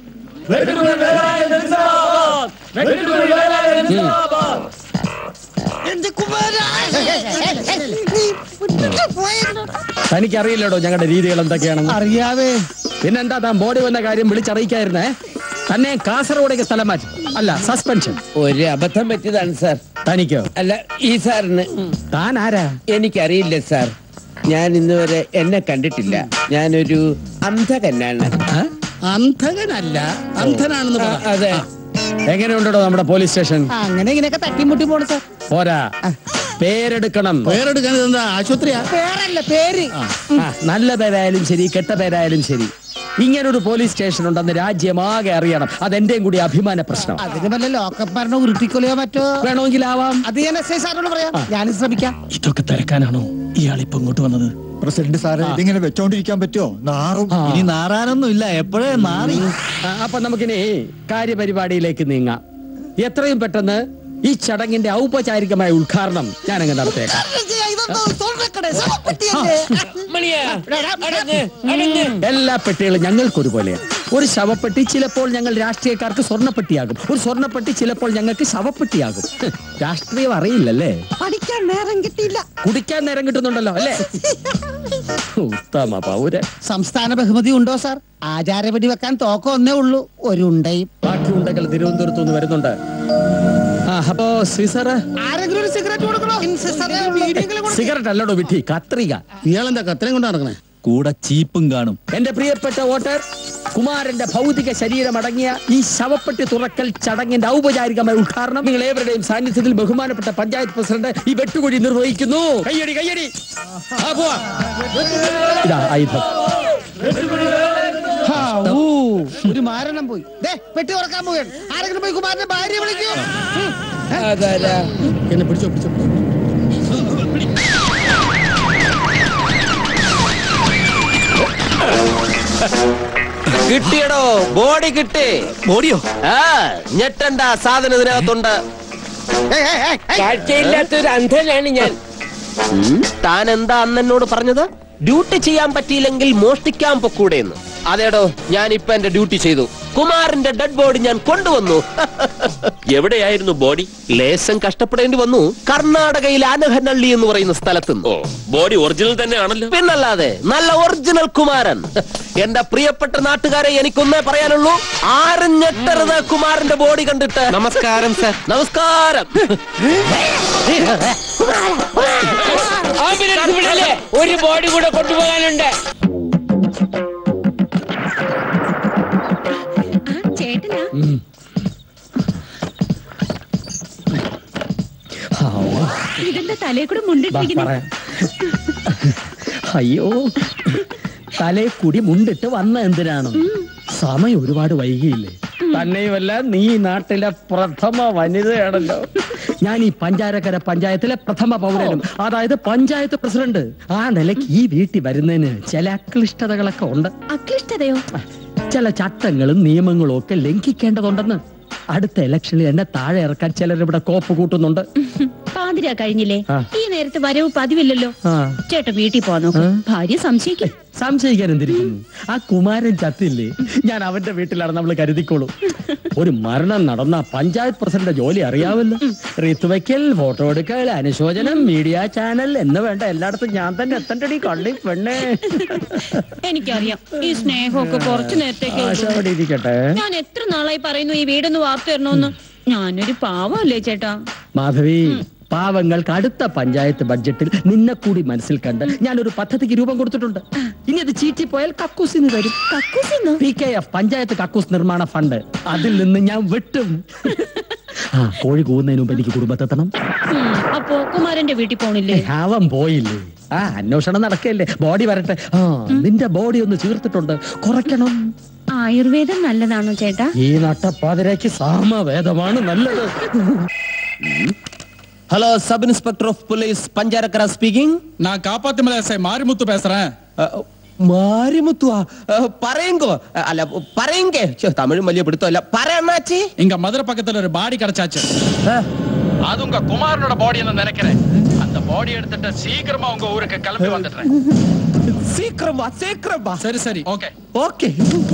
എന്റെ കുമാര നീ വിട്ടിട്ട് പോയത് തനിക്കറിയില്ലടോ ഞങ്ങളുടെ രീതികൾ എന്തൊക്കെയാണെന്ന് അറിയാവേ പിന്നെന്താ താൻ ബോഡി വന്ന കാര്യം വിളിച്ചറിയിക്കായിരുന്നേ തന്നെ കാസർഗോഡേക്ക് സ്ഥലം മാറ്റി അല്ല സസ്പെൻഷൻ ഒരു അബദ്ധം പറ്റിയതാണ് സാർ തനിക്കോ അല്ല ഈ സാറിന് താൻ ആരാ എനിക്കറിയില്ല സാർ ഞാൻ ഇന്ന് വരെ എന്നെ കണ്ടിട്ടില്ല ഞാനൊരു അന്ധകന്നാണ് അന്ധകനല്ല അന്ധനാണെന്ന് ആ, പറ അതെ എങ്ങനെയുണ്ടോ നമ്മുടെ പോലീസ് സ്റ്റേഷൻ അങ്ങനെ ഇങ്ങനെയൊക്കെ തട്ടിമുട്ടി പോണു സാർ പോരാ പേരെടുക്കണം പേരെടുക്കാൻ ഇതെന്താ ആശുപത്രിയാ പേരല്ല പേര് ആ, നല്ല പേരായാലും ശരി കെട്ട പേരായാലും ശരി ഇങ്ങനൊരു പോലീസ് സ്റ്റേഷൻ ഉണ്ടെന്ന് രാജ്യമാകെ അറിയണം അതെന്റെയും കൂടി അഭിമാന പ്രശ്നം അതിന് വല്ല ലോക്കപ്പ് മരണോ ഉരുട്ടിക്കൊലയോ മറ്റോ വേണമെങ്കിൽ ആവാം അത് ഞാൻ എസ് ഐ സാറിനോട് പറയാം ഞാൻ ശ്രമിക്കാം ഇതൊക്കെ തിരക്കാനാണോ ഇയാൾ ഇപ്പൊ ഇങ്ങോട്ട് വന്നത് പ്രസിഡന്റ് സാറേ ഇതിങ്ങനെ വെച്ചോണ്ടിരിക്കാൻ പറ്റുമോ നാറും ഇനി നാറാനൊന്നും ഇല്ല എപ്പോഴേ നാറി ആ, അപ്പൊ നമുക്കിനി കാര്യപരിപാടിയിലേക്ക് നീങ്ങാം എത്രയും പെട്ടെന്ന് ഈ ചടങ്ങിന്റെ ഔപചാരികമായ ഉദ്ഘാടനം ഞാൻ അങ്ങ് നടത്തേക്കാം ഇതൊന്നും സ്വർണ്ണക്കട ശവപ്പെട്ടിയല്ലേ എല്ലാ പെട്ടികളും ഞങ്ങൾക്കൊരുപോലെയാണ് ഒരു ശവപ്പെട്ടി ചിലപ്പോൾ ഞങ്ങൾ രാഷ്ട്രീയക്കാർക്ക് സ്വർണ്ണപ്പെട്ടിയാകും ഒരു സ്വർണ്ണപ്പെട്ടി ചിലപ്പോൾ ഞങ്ങൾക്ക് ശവപ്പെട്ടിയാകും ഹ്, രാഷ്ട്രീയം അറിയില്ലല്ലേ പഠിക്കാൻ നേരം കിട്ടിയില്ല കുടിക്കാൻ നേരം കിട്ടുന്നുണ്ടല്ലോ അല്ലേ ഉത്തമ പൗര സംസ്ഥാന ബഹുമതി ഉണ്ടോ സാർ ആചാരപടി വെക്കാൻ തോക്കം ഒന്നേ ഉള്ളൂ ഒരു ഉണ്ടയും ബാക്കി ഉണ്ടകൾ തിരുവനന്തപുരത്ത് നിന്ന് വരുന്നുണ്ട് ആ അപ്പോ സീസറ് ആരെങ്കിലും ഒരു സിഗരറ്റ് കൊടുക്കണോ സിസ്റ്ററെ, ബീഡിയെങ്കിലും കൊടുക്കൂ. സിഗരറ്റ് അല്ലടോ വിട്ടി കത്രിക ഇയാളെന്താ കത്രയും കൊണ്ട് നടക്കണേ കൂടെ ചീപ്പും കാണും എന്റെ പ്രിയപ്പെട്ട വോട്ടർ കുമാരന്റെ ഭൗതിക ശരീരം അടങ്ങിയ ഈ ശവപ്പെട്ടി തുറക്കൽ ചടങ്ങിന്റെ ഔപചാരികമായ ഉദ്ഘാടനം നിങ്ങൾ ഏവരുടെയും സാന്നിധ്യത്തിൽ ബഹുമാനപ്പെട്ട പഞ്ചായത്ത് പ്രസിഡന്റ് ഈ വെട്ടുകുഴി നിർവഹിക്കുന്നു കയ്യടി കയ്യടി ആ, പോവാം. ഇതാ ആയുധം ഹാ, ഊ, ഒരു മാരണം പോയി ദേ പെട്ടി തുറക്കാൻ പോവുകയാണ് ആരെങ്കിലും പോയി കുമാരന്റെ ഭാര്യ വിളിക്കൂ ഉം. അതാരാ എന്നെ പിടിച്ചോ പിടിച്ചോ പിടിച്ചോ. കിട്ടിയടോ ബോഡി കിട്ടി ബോഡിയോ ആ ഞെട്ടണ്ട സാധനം ഇതിനകത്തുണ്ട് കാഴ്ചയില്ലാത്തൊരു അന്ധനാണ് ഞാൻ ഉം, താൻ എന്താ അന്ന് എന്നോട് പറഞ്ഞത് ഡ്യൂട്ടി ചെയ്യാൻ പറ്റിയില്ലെങ്കിൽ മോഷ്ടിക്കാൻ പൊക്കൂടെന്ന് അതേടോ ഞാൻ ഇപ്പൊ എന്റെ ഡ്യൂട്ടി ചെയ്തു കുമാറിന്റെ ഡെഡ് ബോഡി ഞാൻ കൊണ്ടുവന്നു എവിടെയായിരുന്നു ബോഡി ലേശം കഷ്ടപ്പെടേണ്ടി വന്നു കർണാടകയിലെ അനഹനള്ളി എന്ന് പറയുന്ന സ്ഥലത്ത് ഓ ബോഡി ഒറിജിനൽ തന്നെയാണല്ലോ പിന്നല്ലാതെ നല്ല ഒറിജിനൽ കുമാരൻ എന്റെ പ്രിയപ്പെട്ട നാട്ടുകാരെ എനിക്കൊന്നേ പറയാനുള്ളൂ ആരും ഞെട്ടരുത് കുമാരന്റെ ബോഡി കണ്ടിട്ട് നമസ്കാരം സർ നമസ്കാരം ആംബുലൻസ് വിടല്ലേ ഒരു ബോഡി കൂടെ കൊണ്ടുപോകാനുണ്ട് ആ ചേട്ടനാ ഇതെന്താ തലേ കൂടെ ബാ, മുണ്ടിട്ടിരിക്കുന്നു പറയാം. അയ്യോ തലേ കുടി മുണ്ടിട്ട് വന്ന എന്തിനാണ് സമയം ഒരുപാട് വൈകിയില്ലേ തന്നെയുമല്ല നീ ഈ നാട്ടിലെ പ്രഥമ വനിതയാണല്ലോ ഞാൻ ഈ പഞ്ചാരക്കര പഞ്ചായത്തിലെ പ്രഥമ പൗരനും അതായത് പഞ്ചായത്ത് പ്രസിഡന്റ് ആ നിലയ്ക്ക് ഈ വീട്ടിൽ വരുന്നതിന് ചില അക്ലിഷ്ടതകളൊക്കെ ഉണ്ട് അക്ലിഷ്ടതയോ ചില ചട്ടങ്ങളും നിയമങ്ങളും ഒക്കെ ലംഘിക്കേണ്ടതുണ്ടെന്ന് അടുത്ത ഇലക്ഷനിൽ എന്നെ താഴെ ഇറക്കാൻ ചിലരിവിടെ കോപ്പ് കൂട്ടുന്നുണ്ട് പാതിരാ കഴിഞ്ഞില്ലേ ആ. ഈ നേരത്തെ വരവ് പതിവില്ലല്ലോ ആ ചേട്ടൻ വീട്ടിൽ പോ നോക്ക് ഭാര്യ സംശയിക്കും സംശയിക്കാൻ എന്തിരിക്കുന്നു ആ കുമാരൻ ചത്തില്ലേ ഞാൻ അവന്റെ വീട്ടിലാണ് നമ്മൾ കരുതിക്കോളൂ ഒരു മരണം നടന്ന പഞ്ചായത്ത് പ്രസിഡന്റ് ജോലി അറിയാമല്ലോ റീത്ത് വയ്ക്കൽ ഫോട്ടോ എടുക്കൽ അനുശോചനം മീഡിയ ചാനൽ എന്ന് വേണ്ട എല്ലായിടത്തും ഞാൻ തന്നെ എത്തണ്ടടി കള്ളി പെണ്ണേ എനിക്കറിയാം ഈ സ്നേഹമൊക്കെ കുറച്ചു നേരത്തേക്ക് ആശ അവിടെ ഇരിക്കട്ടെ ഞാൻ എത്ര നാളായി പറയുന്നു ഈ വീടൊന്ന് വാർത്തു തരണോന്ന് ഞാനൊരു പാവല്ലേ ചേട്ടാ മാധവി പാവങ്ങൾക്ക് അടുത്ത പഞ്ചായത്ത് ബഡ്ജറ്റിൽ നിന്നെ കൂടി മനസ്സിൽ കണ്ട് ഞാനൊരു പദ്ധതിക്ക് രൂപം കൊടുത്തിട്ടുണ്ട് ഇനി അത് ചീറ്റി പോയാൽ കക്കൂസിന് തരും കക്കൂസിന്നോ പി കെ എഫ് പഞ്ചായത്ത് കക്കൂസ് നിർമ്മാണ ഫണ്ട് അതിൽ നിന്ന് ഞാൻ വെട്ടും ആ കോഴി കൂവുന്നതിന് മുമ്പ് എനിക്ക് കുടുംബത്തെത്തണം ഉം, അപ്പോ കുമാരന്റെ വീട്ടിൽ പോണില്ലേ അവൻ പോയില്ലേ ആ അന്വേഷണം നടക്കല്ലേ ബോഡി വരട്ടെ ആ നിന്റെ ബോഡി ഒന്ന് ചീർത്തിട്ടുണ്ട് കുറയ്ക്കണം ആയുർവേദം നല്ലതാണോ ചേട്ടാ ഈ നട്ടപ്പാതിരയ്ക്ക് സാമവേദമാണ് നല്ലത് hello sub inspector of police Pancharakkara speaking நான் காப்பாத்து எஸ்ஐ மாரிமுத்து பேசுறேன் മാരിമുത്തുവാ പറയുങ്കോ അല്ല പറയെങ്കേ ഛെ, തമിഴും വലിയ പിടുത്തമല്ല പറയണ്ണാച്ചി இங்க மதுரை பக்கத்துல ஒரு பாடி கிடைச்சாச்சு அது உங்க குமாரனோட பாடி நினைக்கிறேன் அந்த பாடி எடுத்துட்டு சீக்கிரமா உங்க ஊருக்கு கிளம்பி வந்துடுறேன் சீக்கிரம் வா சீக்கிரம் வா சரி சரி ஓகே ஓகே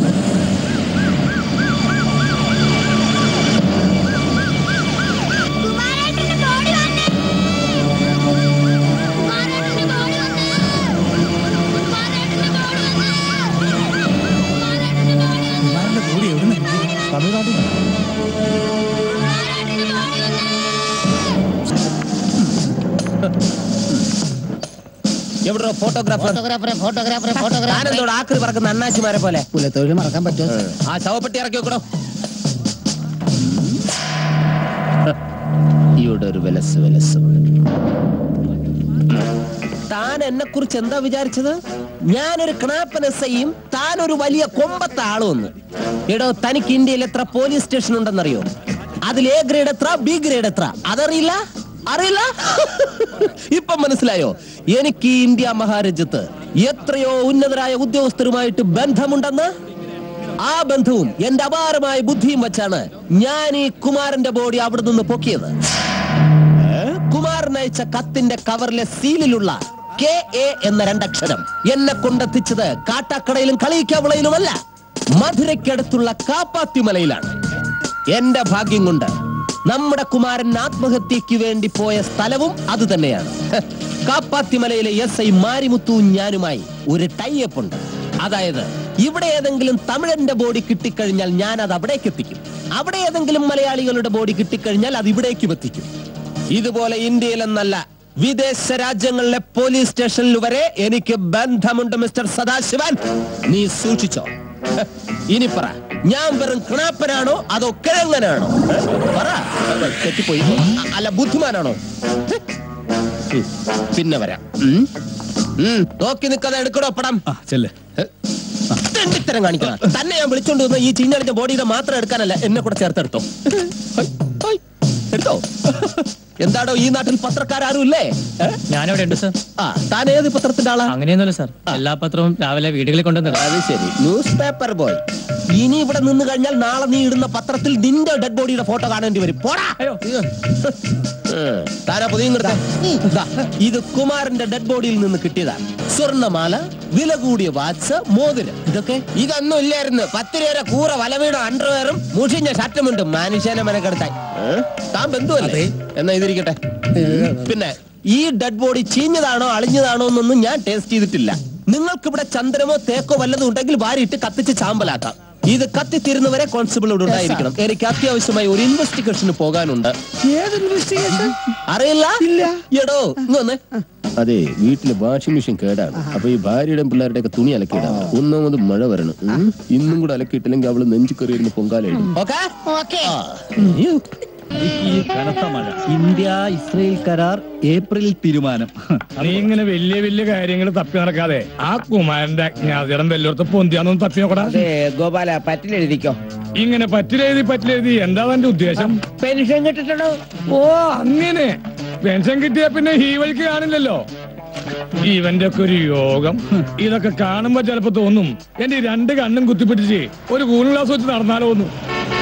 എവിടെ ഫോട്ടോഗ്രാഫർ ഫോട്ടോഗ്രാഫറെ ഫോട്ടോഗ്രാഫറെ ഫോട്ടോഗ്രാഫർ ഞാനെന്തോട് ആക്രി പറക്കുന്ന അണ്ണാച്ചിമാരെ പോലെ പുലത്തൊഴിൽ മറക്കാൻ പറ്റുമോ ആ ശവപ്പെട്ടി ഇറക്കി വെക്കണോ ഇവിടെ ഒരു വിലസ് വിലസ് താൻ എന്നെ കുറിച്ച് എന്താ വിചാരിച്ചത് ഞാനൊരു ക്ണാപ്പൻ എസ് ഐയും താൻ ഒരു വലിയ കൊമ്പത്ത ആളുമെന്ന് എടോ തനിക്ക് ഇന്ത്യയിൽ എത്ര പോലീസ് സ്റ്റേഷൻ ഉണ്ടെന്നറിയോ അതിൽ എ ഗ്രേഡ് എത്ര ബി ഗ്രേഡ് എത്ര അതറിയില്ല അറിയില്ല ഇപ്പൊ മനസ്സിലായോ എനിക്ക് ഈ ഇന്ത്യ മഹാരാജ്യത്ത് എത്രയോ ഉന്നതരായ ഉദ്യോഗസ്ഥരുമായിട്ട് ബന്ധമുണ്ടെന്ന് ആ ബന്ധവും എന്റെ അപാരമായ ബുദ്ധിയും വെച്ചാണ് ഞാൻ ഈ കുമാരന്റെ ബോഡി അവിടെ നിന്ന് പൊക്കിയത് ഏ? കുമാരൻ അയച്ച കത്തിന്റെ കവറിലെ സീലിലുള്ള കെ എ എന്ന രണ്ടക്ഷരം എന്നെ കൊണ്ടെത്തിച്ചത് കാട്ടാക്കടയിലും കളിയിക്കാവിളയിലുമല്ല മധുരയ്ക്കടുത്തുള്ള കാപ്പാത്തിമലയിലാണ് എന്റെ ഭാഗ്യം കൊണ്ട് നമ്മുടെ കുമാരൻ ആത്മഹത്യക്ക് വേണ്ടി പോയ സ്ഥലവും അത് തന്നെയാണ് ഹ്, കാപ്പാത്തിമലയിലെ എസ് ഐ മാരിമുത്തുവും ഞാനുമായി ഒരു ടൈപ്പ് ഉണ്ട് അതായത് ഇവിടെ ഏതെങ്കിലും തമിഴന്റെ ബോഡി കിട്ടിക്കഴിഞ്ഞാൽ ഞാൻ അത് അവിടേക്ക് എത്തിക്കും അവിടെ ഏതെങ്കിലും മലയാളികളുടെ ബോഡി കിട്ടിക്കഴിഞ്ഞാൽ അത് ഇവിടേക്കും എത്തിക്കും ഇതുപോലെ ഇന്ത്യയിലെന്നല്ല വിദേശ രാജ്യങ്ങളിലെ പോലീസ് സ്റ്റേഷനിൽ വരെ എനിക്ക് ബന്ധമുണ്ട് മിസ്റ്റർ സദാശിവൻ നീ സൂക്ഷിച്ചോ ഹ്, ഇനി പറ ഞാൻ വെറും കിണാപ്പനാണോ അതോ കിഴങ്ങനാണോ ഹ്, പറ തെറ്റിപ്പോയി അ- അല്ല ബുദ്ധിമാനാണോ ഹ്. ഉം, പിന്നെ വരാം ഉം. ഉം, നോക്കി നിൽക്കാതെ എടുക്കണോ പടം ചെല്ലേ തെണ്ടിത്തരം കാണിക്കണം തന്നെ ഞാൻ വിളിച്ചോണ്ട് വന്ന ഈ ചീഞ്ഞളിച്ച ബോഡിയുടെ മാത്രം എടുക്കാനല്ല എന്നെ കൂടെ ചേർത്തെടുത്തോ ഹൈ, ഹൈ, എടുത്തോ എന്താടോ ഈ നാട്ടിൽ പത്രക്കാരും ഇല്ലേ ഏ? ഞാനിവിടെ ഉണ്ട് സർ ആ താൻ ഏത് പത്രത്തിന്റെ ആളാ അങ്ങനെയൊന്നുമില്ല സർ എല്ലാ പത്രവും രാവിലെ വീടുകളിൽ കൊണ്ടുവന്നിടും അത് ശരി ന്യൂസ് പേപ്പർ ബോയ് ഇനി ഇവിടെ നിന്ന് കഴിഞ്ഞാൽ നാളെ നീ ഇടുന്ന പത്രത്തിൽ നിന്റെ ഡെഡ് ബോഡിയുടെ ഫോട്ടോ കാണേണ്ടി വരും പോടാ ഉം. താനാ പൊതിയും കൊടുത്തേ. ദാ, ഇത് കുമാരന്റെ ഡെഡ് ബോഡിയിൽ നിന്ന് കിട്ടിയതാണ് സ്വർണ്ണമാല വില കൂടിയ വാച്ച് മോതിരം ഇതൊക്കെ ഇതൊന്നും ഇല്ലായിരുന്നു പത്ത് രൂപ കൂറ വലവീടും അണ്ടർവെയറും മുഷിഞ്ഞ ഷർട്ടുമുണ്ട് മനുഷ്യനെ മെനക്കെടുത്തായി ഏ? താൻ ബന്ധുവല്ലേ എന്നാ ഇതിരിക്കട്ടെ പിന്നെ ഈ ഡെഡ് ബോഡി ചീഞ്ഞതാണോ അളിഞ്ഞതാണോ എന്നൊന്നും ഞാൻ ടേസ്റ്റ് ചെയ്തിട്ടില്ല നിങ്ങൾക്ക് ഇവിടെ ചന്ദ്രമോ തേക്കോ വല്ലതും ഉണ്ടെങ്കിൽ വാരിയിട്ട് കത്തിച്ച് ചാമ്പലാക്കാം ഇത് കത്തിത്തീരുന്നവരെ കോൺസ്റ്റബിൾ ഇവിടെ ഉണ്ടായിരിക്കണം എനിക്ക് അത്യാവശ്യമായി ഒരു ഇൻവെസ്റ്റിഗേഷന് പോകാനുണ്ട് ഏത് ഇൻവെസ്റ്റിഗേഷൻ അറിയില്ല ഇല്ല എടോ ഇങ്ങ് വന്നേ അതെ വീട്ടില് വാഷിംഗ് മെഷീൻ കേടാണ് അപ്പൊ ഈ ഭാര്യയുടെ പിള്ളേരുടെ ഒക്കെ തുണി അലക്കിയിടാം ഒന്നാമത് മഴ വരണം ഉം. ഇന്നും കൂടെ അലക്കിയിട്ടില്ലെങ്കിൽ അവള് നെഞ്ചു കയറിയിരുന്ന് പൊങ്കാലായിരുന്നു ഓക്കെ ഈ കനത്ത മഴ ഇന്ത്യ ഇസ്രയേൽ കരാർ ഏപ്രിൽ തീരുമാനം നീ ഇങ്ങനെ വലിയ വലിയ കാര്യങ്ങൾ തപ്പി നടക്കാതെ ആ കുമാരന്റെ അജ്ഞാതീടം വല്ലോടത്ത് പൊന്തിയാന്നൊന്ന് തപ്പി നോക്കടാ അതെ ഗോപാല പറ്റിലെഴുതിക്കോ ഇങ്ങനെ പറ്റിലെഴുതി പറ്റിലെഴുതി എന്താ തന്റെ ഉദ്ദേശം പെൻഷൻ കിട്ടിട്ടുണ്ടോ ഓ അങ്ങനെ പെൻഷൻ കിട്ടിയ പിന്നെ ഈ വഴിക്ക് കാണില്ലല്ലോ ഇവന്റെ ഒക്കെ ഒരു യോഗം ഇതൊക്കെ കാണുമ്പോ ചിലപ്പോ തോന്നും എന്റെ ഈ രണ്ട് കണ്ണും കുത്തിപ്പിടിച്ച് ഒരു കൂളിംഗ് ഗ്ലാസ് വെച്ച് നടന്നാലോ ഒന്നും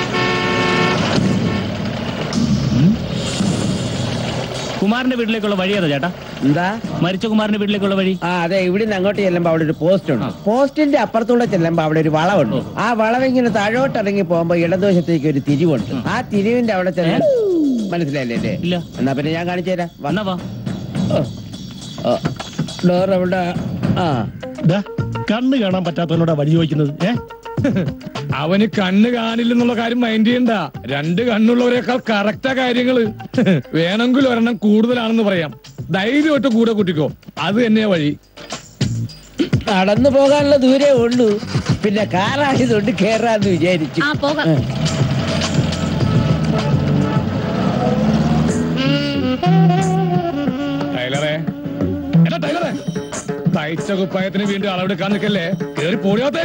കുമാരന്റെ വീട്ടിലേക്കുള്ള വഴി ഏതാ ചേട്ടാ എന്താ മരിച്ച കുമാരന്റെ വീട്ടിലേക്കുള്ള വഴി ആ അതെ ഇവിടുന്ന് അങ്ങോട്ട് ചെല്ലുമ്പോ അവിടെ ഒരു പോസ്റ്റ് ഉണ്ട് പോസ്റ്റിന്റെ അപ്പുറത്തൂടെ ചെല്ലുമ്പോ അവിടെ ഒരു വളവുണ്ട് ആ വളവ് ഇങ്ങനെ താഴോട്ട് ഇറങ്ങി പോകുമ്പോ ഇടതുവശത്തേക്ക് ഒരു തിരിവുണ്ട് ആ തിരിവിന്റെ അവിടെ ചെന്ന് മനസ്സിലായില്ലേ അല്ലേ? ഇല്ല. എന്നാ പിന്നെ ഞാൻ കാണിച്ചു തരാം വാ. എന്നാ വാ ഓ, ഡോർ അവിടെ ആ കണ്ണ് കാണാൻ പറ്റാത്തവനോടാ വഴി ചോദിക്കുന്നത് ഏ അവന് കണ്ണ് കാണില്ലെന്നുള്ള കാര്യം മൈൻഡ് ചെയ്യണ്ട രണ്ട് കണ്ണുള്ളവരെക്കാൾ കറക്റ്റാ കാര്യങ്ങള് വേണമെങ്കിൽ ഒരെണ്ണം കൂടുതലാണെന്ന് പറയാം ധൈര്യമായിട്ട് കൂടെ കൂട്ടിക്കോ അത് തന്നെയാ വഴി നടന്നു പോകാനുള്ള ദൂരേ ഉള്ളൂ പിന്നെ കാറായതുകൊണ്ട് കേറാന്ന് വിചാരിച്ചു ആ പോകാം ടൈലറെ എടാ ടൈലറെ തയ്ച്ച കുപ്പായത്തിന് വീണ്ടും അളവെടുക്കാൻ നിൽക്കല്ലേ കേറി പോടിയാത്തേ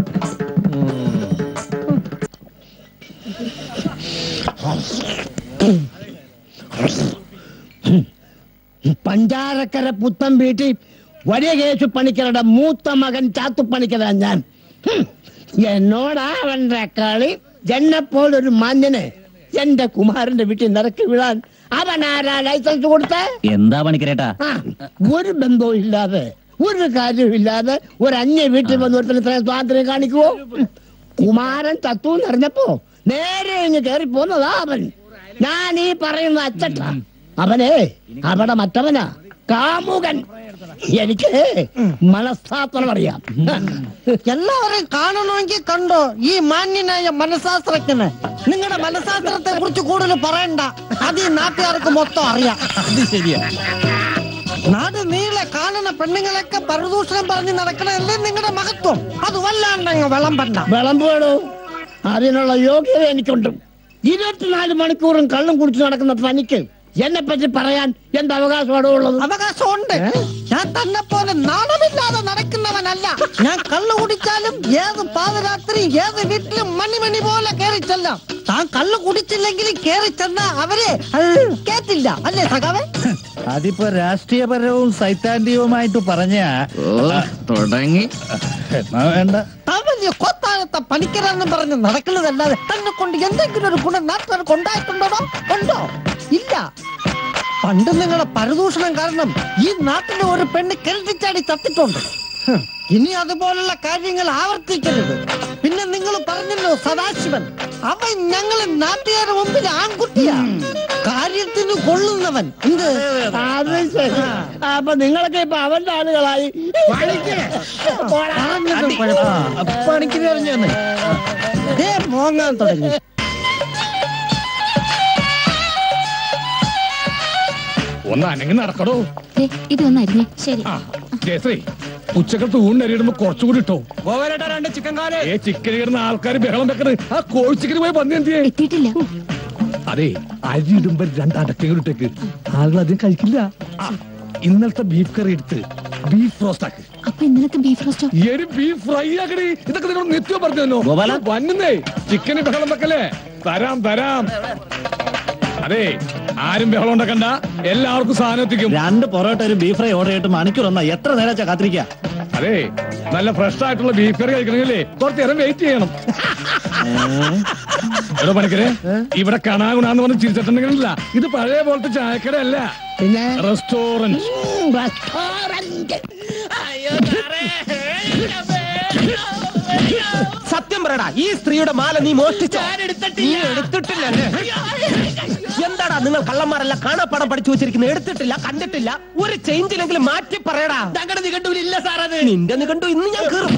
പഞ്ചാരക്കര പുത്തൻ വീട്ടിൽ വലിയ കേശു പണിക്കരുടെ മൂത്ത മകൻ ചാത്തു പണിക്കരാ ഞാൻ ഹും. എന്നോടാ അവന്റെ കളി ജന്നെപ്പോലൊരു മാന്യനെ എന്റെ കുമാരന്റെ വീട്ടിൽ നിറക്കി വിടാൻ അവൻ ആരാ ലൈസൻസ് കൊടുത്തേ എന്താ പണിക്കരേട്ടാ ആ, ഒരു ബന്ധവും ഇല്ലാതെ ഒരു കാര്യമില്ലാതെ ഒരു അന്യ വീട്ടിൽ വന്ന് ഒരുത്തിന് ഇത്രയും സ്വാതന്ത്ര്യം കാണിക്കുവോ കുമാരൻ തത്തു എന്നറിഞ്ഞപ്പോ നേരെ ഇങ്ങ് കയറി പോന്നതാ അവൻ ഞാൻ ഈ പറയുന്ന അച്ചട്ട അവനെ അവിടെ മറ്റവനാ കാമുകൻ എനിക്ക് മനസ്സാത്രം അറിയാം എല്ലാവരെയും കാണണമെങ്കിൽ കണ്ടോ ഈ മാന്യനായ മനഃശാസ്ത്രജ്ഞന് നിങ്ങളുടെ മനഃശാസ്ത്രത്തെ കുറിച്ച് കൂടുതൽ പറയണ്ട അത് ഈ നാട്ടുകാർക്ക് മൊത്തം അറിയാം അത് ശരിയാ നാട് നീളെ കാണുന്ന പെണ്ണുങ്ങളൊക്കെ പരദൂഷണം പറഞ്ഞ് നടക്കണല്ലേ നിങ്ങളുടെ മഹത്വം അത് വല്ലാണ്ടങ്ങ് വിളമ്പണ്ട വിളമ്പുവേടോ അതിനുള്ള യോഗ്യത എനിക്കുണ്ട് ഇരുപത്തിനാല് മണിക്കൂറും കള്ളും കുടിച്ചു നടക്കുന്ന തനിക്ക് എന്നെ പറ്റി പറയാൻ എന്ത് അവകാശമാണോ ഉള്ളത് അവകാശമുണ്ട് ഞാൻ തന്നെ പോലെ നാണമില്ലാതെ നടക്കുന്നവനല്ല ഞാൻ കള്ളു കുടിച്ചാലും ഏത് പാതരാത്രി ഏത് വീട്ടിലും മണിമണി പോലെ കയറി ചെല്ലാം താൻ കള്ളു കുടിച്ചില്ലെങ്കിൽ കയറി ചെന്ന അവരെ അഹ്, കേട്ടില്ല അല്ലേ സഖാവേ അതിപ്പോ രാഷ്ട്രീയപരവും സൈദ്ധാന്തികവുമായിട്ട് പറഞ്ഞ തുടങ്ങി എന്നാ വേണ്ട താൻ വലിയ കൊത്താഴത്ത പണിക്കരാന്ന് പറഞ്ഞ് നടക്കുന്നതല്ലാതെ തന്നെ കൊണ്ട് എന്തെങ്കിലും ഒരു ഗുണം നാട്ടുകാർക്ക് ഉണ്ടായിട്ടുണ്ടോ ഉണ്ടോ ഇല്ല പണ്ട് നിങ്ങളെ പരദൂഷണം കാരണം ഈ നാട്ടിലെ ഒരു പെണ്ണ് കിരട്ടിച്ചാടി ചത്തിട്ടുണ്ട് ഹ്, ഇനി അതുപോലുള്ള കാര്യങ്ങൾ ആവർത്തിക്കരുത് പിന്നെ നിങ്ങൾ പറഞ്ഞല്ലോ സദാശിവൻ അവൻ ഞങ്ങളെ നാട്ടുകാരുടെ മുമ്പിൽ ആൺകുട്ടിയാ കാര്യത്തിന് കൊള്ളുന്നവൻ എന്ത് അത് ശരി അപ്പൊ നിങ്ങളൊക്കെ ഇപ്പൊ അവന്റെ ആളുകളായി പറഞ്ഞത് കുഴപ്പം. പണിക്ക് അറിഞ്ഞു ദേ മോങ്ങാൻ തുടങ്ങി ഒന്ന് അനങ്ങി നടക്കടോ ഇത് വന്നായിരുന്നേ ശരി ജയശ്രീ ഉച്ചക്കത്ത് ഊണിനരിയിടുമ്പോ കുറച്ചുകൂടി ഇട്ടോ രണ്ട് ചിക്കൻ കാല് ഏ ചിക്കൻ ഇടുന്ന ആൾക്കാർ ബഹളം വെക്കണത് ആ കോഴിച്ചിക്കന് പോയി പന്നി എന്തിയേ എത്തിയിട്ടില്ല അതെ അരി ഇടുമ്പോ രണ്ട് അടക്കങ്ങൾ ഇട്ടേക്ക് ആളുകൾ അധികം കഴിക്കില്ല ആ, ഇന്നലത്തെ ബീഫ് കറി എടുത്ത് ബീഫ് റോസ്റ്റ് ആക്ക് അപ്പൊ ഇന്നലത്തെ ബീഫ് റോസ്റ്റോ എരി ബീഫ് ഫ്രൈ ആക്കണേ ഇതൊക്കെ നിങ്ങൾ നിത്യം പറഞ്ഞു വന്നുന്നേ ചിക്കന് ബഹളം വെക്കല്ലേ തരാം തരാം അതെ ആരും ബഹളം ഉണ്ടാക്കണ്ട എല്ലാവർക്കും സാധനം എത്തിക്കും രണ്ട് പൊറോട്ട ഒരു ബീഫ് ഫ്രൈ ഓർഡർ ചെയ്തിട്ട് മണിക്കൂർ ഒന്നാ എത്ര നേരം കാത്തിരിക്കാ അതെ നല്ല ഫ്രഷ് ആയിട്ടുള്ള ബീഫ് കറി കഴിക്കണമെങ്കിലേ കുറച്ച് നേരം വെയിറ്റ് ചെയ്യണം എടോ പണിക്കരെ ഇവിടെ കണാകുണാന്ന് പറഞ്ഞ് ചിരിച്ചിട്ടുണ്ടെങ്കിലല്ല ഇത് പഴയ പോലത്തെ ചായക്കട അല്ല പിന്നെ റെസ്റ്റോറന്റ് സത്യം പറയടാ ഈ സ്ത്രീയുടെ മാല നീ മോഷ്ടിച്ചോ നീ എടുത്തിട്ടില്ല അല്ലേ? എന്താടാ നിങ്ങൾ കള്ളന്മാരെല്ലാം കാണാപ്പാടം പഠിച്ചു വെച്ചിരിക്കുന്നത് എടുത്തിട്ടില്ല കണ്ടിട്ടില്ല ഒരു ചേഞ്ചിലെങ്കിലും മാറ്റി പറയടാ ഞങ്ങളുടെ നിഘണ്ടുവിലില്ല സാർ അത് നിന്റെ നിഘണ്ടു ഇന്ന് ഞാൻ കീറും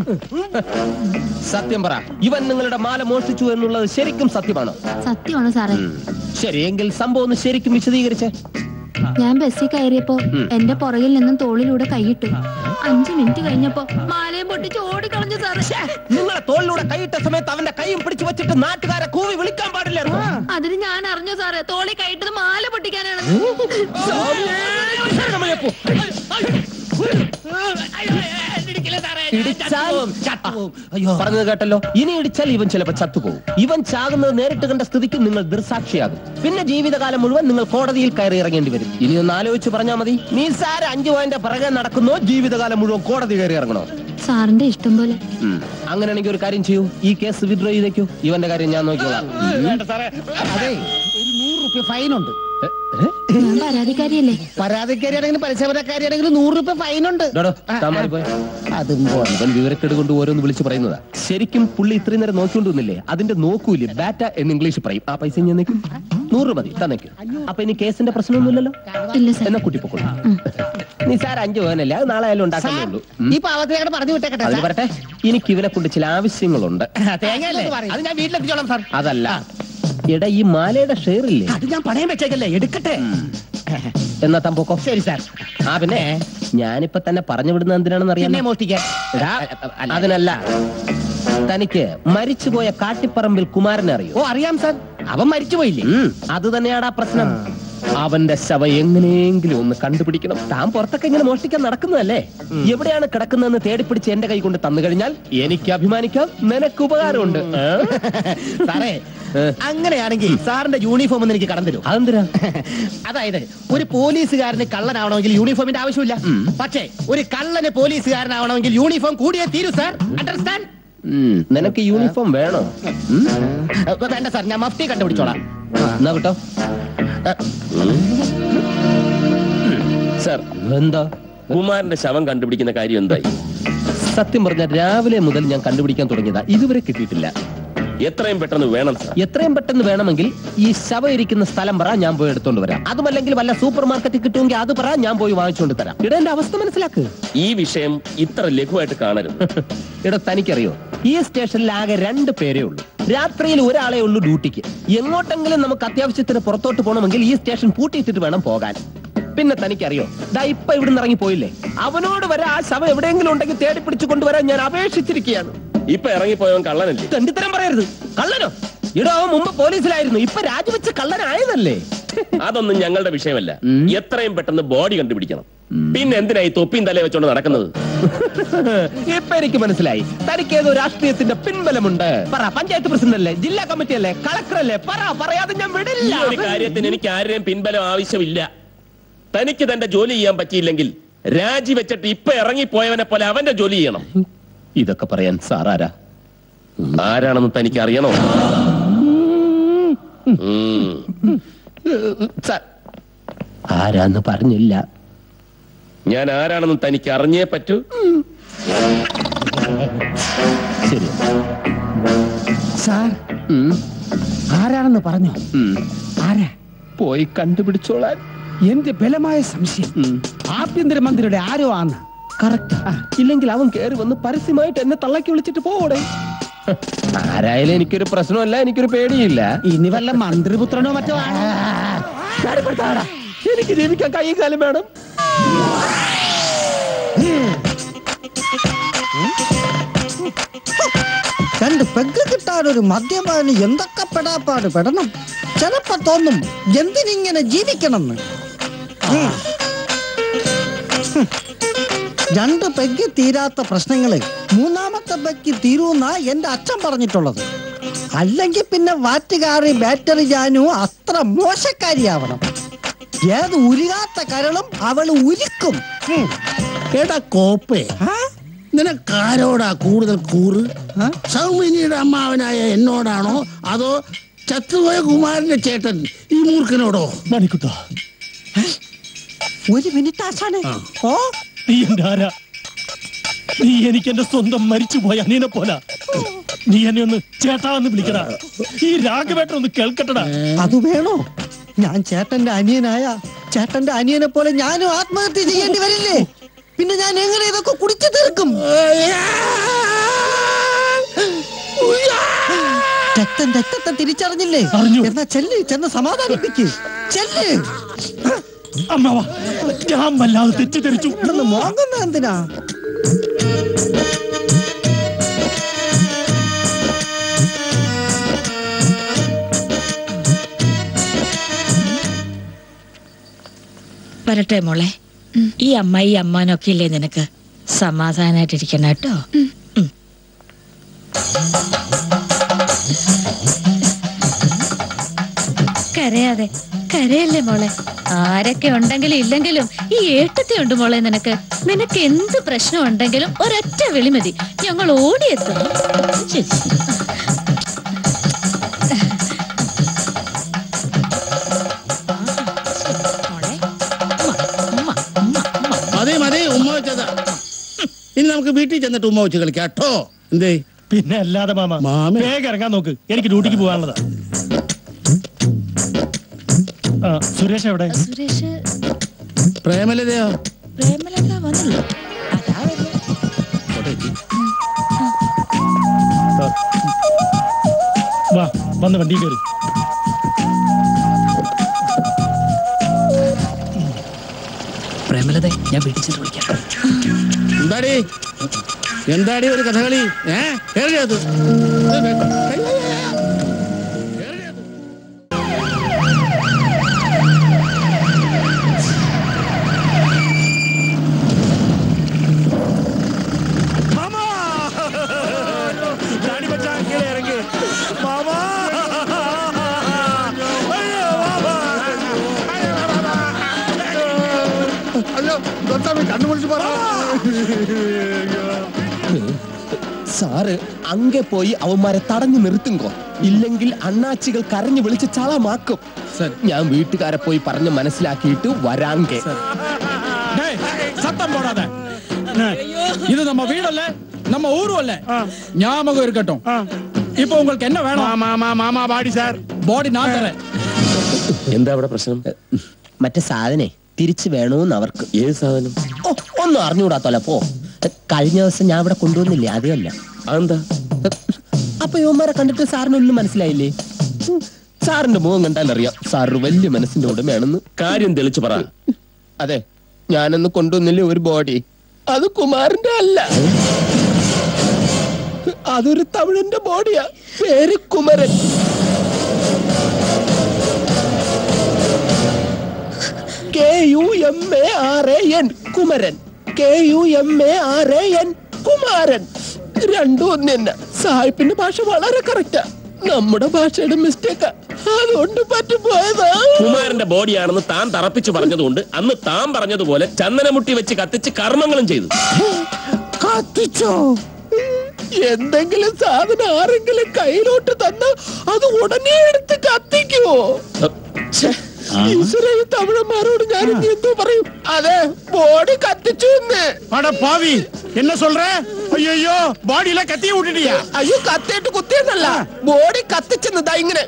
സത്യം പറ ഇവൻ നിങ്ങളുടെ മാല മോഷ്ടിച്ചു എന്നുള്ളത് ശരിക്കും സത്യമാണോ സത്യമാണോ സാറേ ശരി എങ്കിൽ സംഭവം ഒന്ന് ശരിക്കും വിശദീകരിച്ചേ ഞാൻ ബസ്സിൽ കയറിയപ്പോ എന്റെ പുറകിൽ നിന്നും തോളിലൂടെ കൈയിട്ടു അഞ്ചു മിനിറ്റ് കഴിഞ്ഞപ്പോ മാലയും പൊട്ടിച്ച് ഓടിക്കളഞ്ഞു സാറേ നിങ്ങളെ തോളിലൂടെ കൈയിട്ട സമയത്ത് അവന്റെ കൈയും പിടിച്ചു വെച്ചിട്ട് നാട്ടുകാരെ കൂവി വിളിക്കാൻ പാടില്ലായിരുന്നു അതിന് ഞാൻ അറിഞ്ഞു സാറേ തോളി കൈയിട്ടത് മാല പൊട്ടിക്കാനാണ് ഇടിച്ചാൽ പറഞ്ഞത് കേട്ടല്ലോ ഇനി ഇടിച്ചാൽ ഇവൻ ചിലപ്പോ ചത്തുപോകും ഇവൻ ചാകുന്നത് നേരിട്ട് കണ്ട സ്ഥിതിക്ക് നിങ്ങൾ ദൃസാക്ഷിയാകും പിന്നെ ജീവിതകാലം മുഴുവൻ നിങ്ങൾ കോടതിയിൽ കയറി ഇറങ്ങേണ്ടി വരും ഇനി ഒന്ന് ആലോചിച്ച് പറഞ്ഞാൽ മതി നീ സാര അഞ്ചു പോയിന്റ് പിറകെ നടക്കുന്നോ ജീവിതകാലം മുഴുവൻ കോടതി കയറി ഇറങ്ങണോ സാറിന്റെ ഇഷ്ടം പോലെ ഉം. അങ്ങനെയാണെങ്കിൽ ഒരു കാര്യം ചെയ്യൂ ഈ കേസ് വിഡ്രോ ചെയ്തേക്കൂ ഇവന്റെ കാര്യം ഞാൻ നോക്കിക്കോളാം അതെ ഒരു നൂറ് റുപ്യ ഫൈൻ ഉണ്ട് ഞാൻ പരാതിക്കാരിയല്ലേ പരാതിക്കാരിയാണെങ്കിലും പരസ്യപരക്കാരിയാണെങ്കിലും നൂറ് റുപ്യ ഫൈൻ ഉണ്ട് ഡോടോ, താൻ മാറിപ്പോയി. ഇവൻ വിവരക്കേട് കൊണ്ട് ഓരോന്ന് വിളിച്ച് പറയുന്നതാ ശരിക്കും പുള്ളി ഇത്രയും നേരം നോക്കിക്കൊണ്ട് വന്നില്ലേ അതിന്റെ നോക്കൂല്ലേ ബാറ്റ എന്ന് ഇംഗ്ലീഷ് പറയും ആ പൈസ ഞാൻ നിൽക്കും നൂറ് മതി തന്നേക്കും അപ്പൊ ഇനി കേസിന്റെ പ്രശ്നമൊന്നുമില്ലല്ലോ ഇല്ല സാർ എന്നാ കുട്ടിപ്പൊക്കോളൂ നിസാര അഞ്ചു പോകാനല്ലേ അത് നാളെ ആയാലും ഉണ്ടാക്കാനേ ഉള്ളൂ ഉം. ഈ പാവത്തിനെ പറഞ്ഞു വിട്ടേക്കട്ടെ അതിന് പറട്ടെ എനിക്ക് ഇവനെ കൊണ്ട് ചില ആവശ്യങ്ങളുണ്ട് തേങ്ങയല്ലേ അത് ഞാൻ വീട്ടിലെത്തിച്ചോളാം സാർ അതല്ല എടാ ഈ മാലയുടെ ഷെയർ ഇല്ലേ അത് ഞാൻ പണയം വെച്ചേക്കല്ലേ എടുക്കട്ടെ എന്നാ താൻ പോക്കോ ശരി സാർ ആ പിന്നെ ഞാനിപ്പോ തന്നെ പറഞ്ഞു വിടുന്നത് എന്തിനാണെന്ന് അറിയാം എന്നെ മോഷ്ടിക്കാൻ എടാ, അതിനല്ല തനിക്ക് മരിച്ചുപോയ കാട്ടിപ്പറമ്പിൽ കുമാരനെ അറിയോ ഓ അറിയാം സാർ അവൻ മരിച്ചുപോയില്ലേ അത് തന്നെയാടാ പ്രശ്നം അവന്റെ ശവ എങ്ങനെയെങ്കിലും ഒന്ന് കണ്ടുപിടിക്കണം താൻ പുറത്തൊക്കെ ഇങ്ങനെ മോഷ്ടിക്കാൻ നടക്കുന്നതല്ലേ എവിടെയാണ് കിടക്കുന്നതെന്ന് തേടിപ്പിടിച്ച് എന്റെ കൈ കൊണ്ട് തന്നു കഴിഞ്ഞാൽ എനിക്ക് അഭിമാനിക്കാം നിനക്ക് ഉപകാരമുണ്ട് ഏ? സാറേ അങ്ങനെയാണെങ്കിൽ സാറിന്റെ യൂണിഫോം ഒന്ന് എനിക്ക് കടം തരൂ അതെന്തിനാ അതായത് ഒരു പോലീസുകാരന് കള്ളനാവണമെങ്കിൽ യൂണിഫോമിന്റെ ആവശ്യമില്ല പക്ഷേ ഒരു കള്ളന് പോലീസുകാരനാവണമെങ്കിൽ യൂണിഫോം കൂടിയേ തീരൂ സാർ അണ്ടർസ്റ്റാൻഡ് ഉം, നിനക്ക് യൂണിഫോം വേണോ ഉം? വേണ്ട സാർ ഞാൻ മഫ്തി കണ്ടുപിടിച്ചോളാം എന്നാ കേട്ടോ സർ എന്താ കുമാരന്റെ ശവം കണ്ടുപിടിക്കുന്ന കാര്യം എന്തായി സത്യം പറഞ്ഞ രാവിലെ മുതൽ ഞാൻ കണ്ടുപിടിക്കാൻ തുടങ്ങിയതാ ഇതുവരെ കിട്ടിയിട്ടില്ല എത്രയും പെട്ടെന്ന് വേണം സർ എത്രയും പെട്ടെന്ന് വേണമെങ്കിൽ ഈ ശവം ഇരിക്കുന്ന സ്ഥലം പറ ഞാൻ പോയി എടുത്തോണ്ട് വരാം അതുമല്ലെങ്കിൽ വല്ല സൂപ്പർ മാർക്കറ്റിൽ കിട്ടുമെങ്കിൽ അത് പറ ഞാൻ പോയി വാങ്ങിച്ചുകൊണ്ട് തരാം ഇട എന്റെ അവസ്ഥ മനസ്സിലാക്ക് ഈ വിഷയം ഇത്ര ലഘുവായിട്ട് കാണരുത് ഇട തനിക്കറിയോ ഈ സ്റ്റേഷനിൽ ആകെ രണ്ട് പേരേ ഉള്ളൂ രാത്രിയിൽ ഒരാളെ ഉള്ളൂ ഡ്യൂട്ടിക്ക് എങ്ങോട്ടെങ്കിലും നമുക്ക് അത്യാവശ്യത്തിന് പുറത്തോട്ട് പോകണമെങ്കിൽ ഈ സ്റ്റേഷൻ പൂട്ടിയിട്ടിട്ട് വേണം പോകാൻ പിന്നെ തനിക്കറിയോ ദാ ഇപ്പൊ ഇവിടുന്ന് ഇറങ്ങി പോയില്ലേ അവനോട് വരെ ആ ശവം എവിടെയെങ്കിലും ഉണ്ടെങ്കിൽ തേടി പിടിച്ചു കൊണ്ടുവരാൻ ഞാൻ അപേക്ഷിച്ചിരിക്കുകയാണ് ഇപ്പൊ ഇറങ്ങിപ്പോയവൻ കള്ളനല്ലേ തെണ്ടിത്തരം പറയരുത് കള്ളനോ ഇടോ അവൻ മുമ്പ് പോലീസിലായിരുന്നു ഇപ്പൊ രാജിവെച്ച് കള്ളനായതല്ലേ അതൊന്നും ഞങ്ങളുടെ വിഷയമല്ല എത്രയും പെട്ടെന്ന് ബോഡി കണ്ടുപിടിക്കണം പിന്നെ എന്തിനാ ഈ തൊപ്പിയും തലയെ വെച്ചോണ്ട് നടക്കുന്നത് ഇപ്പൊ എനിക്ക് മനസ്സിലായി തനിക്ക് ഏതോ രാഷ്ട്രീയത്തിന്റെ പിൻബലമുണ്ട് പറ പഞ്ചായത്ത് പ്രസിഡന്റ് അല്ലേ ജില്ലാ കമ്മിറ്റി അല്ലേ കളക്ടർ അല്ലേ പറ പറയാതെ ഞാൻ ഈ വിടില്ല ഒരു കാര്യത്തിന് എനിക്ക് ആരുടെയും പിൻബലം ആവശ്യമില്ല തനിക്ക് തന്റെ ജോലി ചെയ്യാൻ പറ്റിയില്ലെങ്കിൽ രാജിവെച്ചിട്ട് ഇപ്പൊ ഇറങ്ങിപ്പോയവനെ പോലെ അവന്റെ ജോലി ചെയ്യണം ഇതൊക്കെ പറയാൻ സാറാരാ ആരാണെന്ന് തനിക്ക് അറിയണോ ഉം. സാർ ആരാന്ന് പറഞ്ഞില്ല ഞാൻ ആരാണെന്ന് തനിക്ക് അറിഞ്ഞേ പറ്റൂ ശരി സാർ ആരാണെന്ന് പറഞ്ഞോ ആരാ പോയി കണ്ടുപിടിച്ചോളാൻ എന്റെ ബലമായ സംശയം ആഭ്യന്തരമന്ത്രിയുടെ ആരോ ആണ് കറക്റ്റ് ഇല്ലെങ്കിൽ അവൻ കേറി വന്ന് പരസ്യമായിട്ട് എന്നെ തള്ളക്കി വിളിച്ചിട്ട് പോടെ ആരായാലും എനിക്കൊരു പ്രശ്നമല്ല എനിക്കൊരു പേടിയില്ല ഇനി വല്ല മന്ത്രിപുത്രനോ മറ്റോ ആണ് കാര്യപ്പെടുത്താടാ. എനിക്ക് ജീവിക്കാൻ കൈ കാലം വേണം രണ്ട് പെഗ് കിട്ടാൻ ഒരു മദ്യപാനി എന്തൊക്കെ പെടാപ്പാട് പെടണം ചിലപ്പോ തോന്നും എന്തിനിങ്ങനെ ജീവിക്കണമെന്ന് ഉം. ഹും. രണ്ട് പെഗ് തീരാത്ത പ്രശ്നങ്ങള് മൂന്നാമത്തെ പെഗ് തീരൂന്ന എന്റെ അച്ഛൻ പറഞ്ഞിട്ടുള്ളത് അല്ലെങ്കിൽ പിന്നെ വാറ്റുകാരി ബാറ്ററി ജാനു അത്ര മോശക്കാരിയാവണം ഏത് ഉരുകാത്ത കരളും അവള് ഉരുക്കും ഉം. എടാ കോപ്പേ നിനക്കാരോടാ കൂടുതൽ കൂറ് സൗമിനിയുടെ അമ്മാവനായ എന്നോടാണോ അതോ ചത്തുപോയ കുമാരന്റെ ചേട്ടൻ ഈ മൂർഖനോടോ മണിക്കുട്ട ഒരു മിനിറ്റ് ആശാനെ ഓ നീ എന്റെ ആരാ നീ എനിക്ക് എന്റെ സ്വന്തം മരിച്ചുപോയ അനിയനെ പോല നീ എന്നെ ഒന്ന് ചേട്ടാ എന്ന് വിളിക്കടാ ഈ രാഘവേട്ടൻ ഒന്ന് കേൾക്കട്ടടാ അത് വേണോ ഞാൻ ചേട്ടന്റെ അനിയനായ ചേട്ടന്റെ അനിയനെ പോലെ ഞാനും ആത്മഹത്യ ചെയ്യേണ്ടി വരില്ലേ പിന്നെ ഞാൻ എങ്ങനെ ഇതൊക്കെ കുടിച്ചു തീർക്കും രക്തം രക്തത്തെ തിരിച്ചറിഞ്ഞില്ലേ എന്നാ ചെല്ല് ചെന്ന് സമാധാനിപ്പിക്ക് ചെല്ല് അമ്മാവാ ഞാൻ വല്ലാതെ തെറ്റിദ്ധരിച്ചു ഇവിടുന്ന് മോങ്ങുന്ന എന്തിനാ വരട്ടെ മോളെ ഈ അമ്മായി അമ്മാനൊക്കെ ഇല്ലേ നിനക്ക് സമാധാനായിട്ടിരിക്കണം കേട്ടോ ഉം. കരയാതെ കരയല്ലേ മോളെ ആരൊക്കെ ഉണ്ടെങ്കിലും ഇല്ലെങ്കിലും ഈ ഏട്ടത്തി ഉണ്ട് മോളെ നിനക്ക് നിനക്ക് എന്ത് പ്രശ്നം ഉണ്ടെങ്കിലും ഒരൊറ്റ വിളി മതി ഞങ്ങൾ ഓടിയെത്തും ശരി മതി മതി ഉമ്മ വെച്ചതാ ഇനി നമുക്ക് വീട്ടിൽ ചെന്നിട്ട് ഉമ്മ വെച്ച് കളിക്കാം കേട്ടോ എന്തേ പിന്നെ അല്ലാതെ മാമ വേഗം ഇറങ്ങാൻ നോക്ക് എനിക്ക് ഡ്യൂട്ടിക്ക് പോകാനുള്ളതാ ആ, സുരേഷ് എവിടെ സുരേഷ് പ്രേമലതയോ പ്രേമലത വന്നില്ല വാ വന്ന് വണ്ടി കയറി പ്രേമലതേ ഞാൻ വീട്ടിൽ ചെന്ന് വിളിക്കാം എന്താടി എന്താടി ഒരു കഥകളി ഏ കേറിയത് അയ്യോ ദൊട്ടാമി കണ്ണുപിടിച്ച് പറ സാറ് അങ്ങെ പോയി അവന്മാരെ തടഞ്ഞു നിർത്തുങ്കോ ഇല്ലെങ്കിൽ അണ്ണാച്ചികൾ കരഞ്ഞു വിളിച്ച് ചളമാക്കും ഞാൻ വീട്ടുകാരെ പോയി പറഞ്ഞ് മനസ്സിലാക്കിയിട്ട് വരാങ്കെ டேய், சத்தம் போடாத இது நம்ம வீடல்ல நம்ம ஊரும் அல்ல ஞாபகம் இருக்கட்டும் இப்போ உங்களுக்கு என்ன வேணும் மாமா மாமா பாடி சார் பாடி நான் தரேன் എന്താ അവിടെ പ്രശ്നം മറ്റേ സാധനെ തിരിച്ചു വേണോന്ന് അവർക്ക് ഏത് സാധനം ഓ ഒന്നും അറിഞ്ഞുകൂടാത്തോല പോ കഴിഞ്ഞ ദിവസം ഞാൻ ഇവിടെ കൊണ്ടുവന്നില്ലേ അതേയല്ല അതെന്താ അപ്പൊ യുവന്മാരെ കണ്ടിട്ട് സാറിനൊന്നും മനസ്സിലായില്ലേ ഉം, സാറിന്റെ മുഖം കണ്ടാൽ അറിയാം സാറ് വലിയ മനസ്സിന്റെ ഉടമയാണെന്ന് കാര്യം തെളിച്ചു പറ അതെ ഞാനൊന്ന് കൊണ്ടുവന്നില്ലേ ഒരു ബോഡി അത് കുമാരന്റെ അല്ല അതൊരു തമിഴിന്റെ ബോഡിയാ പേര് Kumaran K U M A R A N Kumaran K U M A R A N Kumaran രണ്ടും ഒന്ന് തന്നെ സാഹിബിന്റെ ഭാഷ വളരെ കറക്റ്റാ നമ്മുടെ ഭാഷയുടെ മിസ്റ്റേക്കാ അതുകൊണ്ട് പറ്റിപ്പോയതാ കുമാരന്റെ ബോഡിയാണെന്ന് താൻ തറപ്പിച്ചു പറഞ്ഞതുകൊണ്ട് അന്ന് താൻ പറഞ്ഞതുപോലെ ചന്ദനമുട്ടി വെച്ച് കത്തിച്ച് കർമ്മങ്ങളും ചെയ്തു കത്തിച്ചോ എന്തെങ്കിലും സാധനം ആരെങ്കിലും കയ്യിലോട്ട് തന്ന അത് ഉടനെ എടുത്ത് കത്തിക്കുവോ ഈശ്വര ഈ തമിഴന്മാരോട് ഞാൻ ഇനി എന്തോ പറയും അതെ ബോഡി കത്തിച്ചു എന്ന് அட பாவி என்ன சொல்ற ஐயோ பாடியில கத்திய விட்டுட்டியா അയ്യോ കത്തിയിട്ട് കുത്തിയെന്നല്ല ബോഡി കത്തിച്ചെന്നതാ ഇങ്ങനെ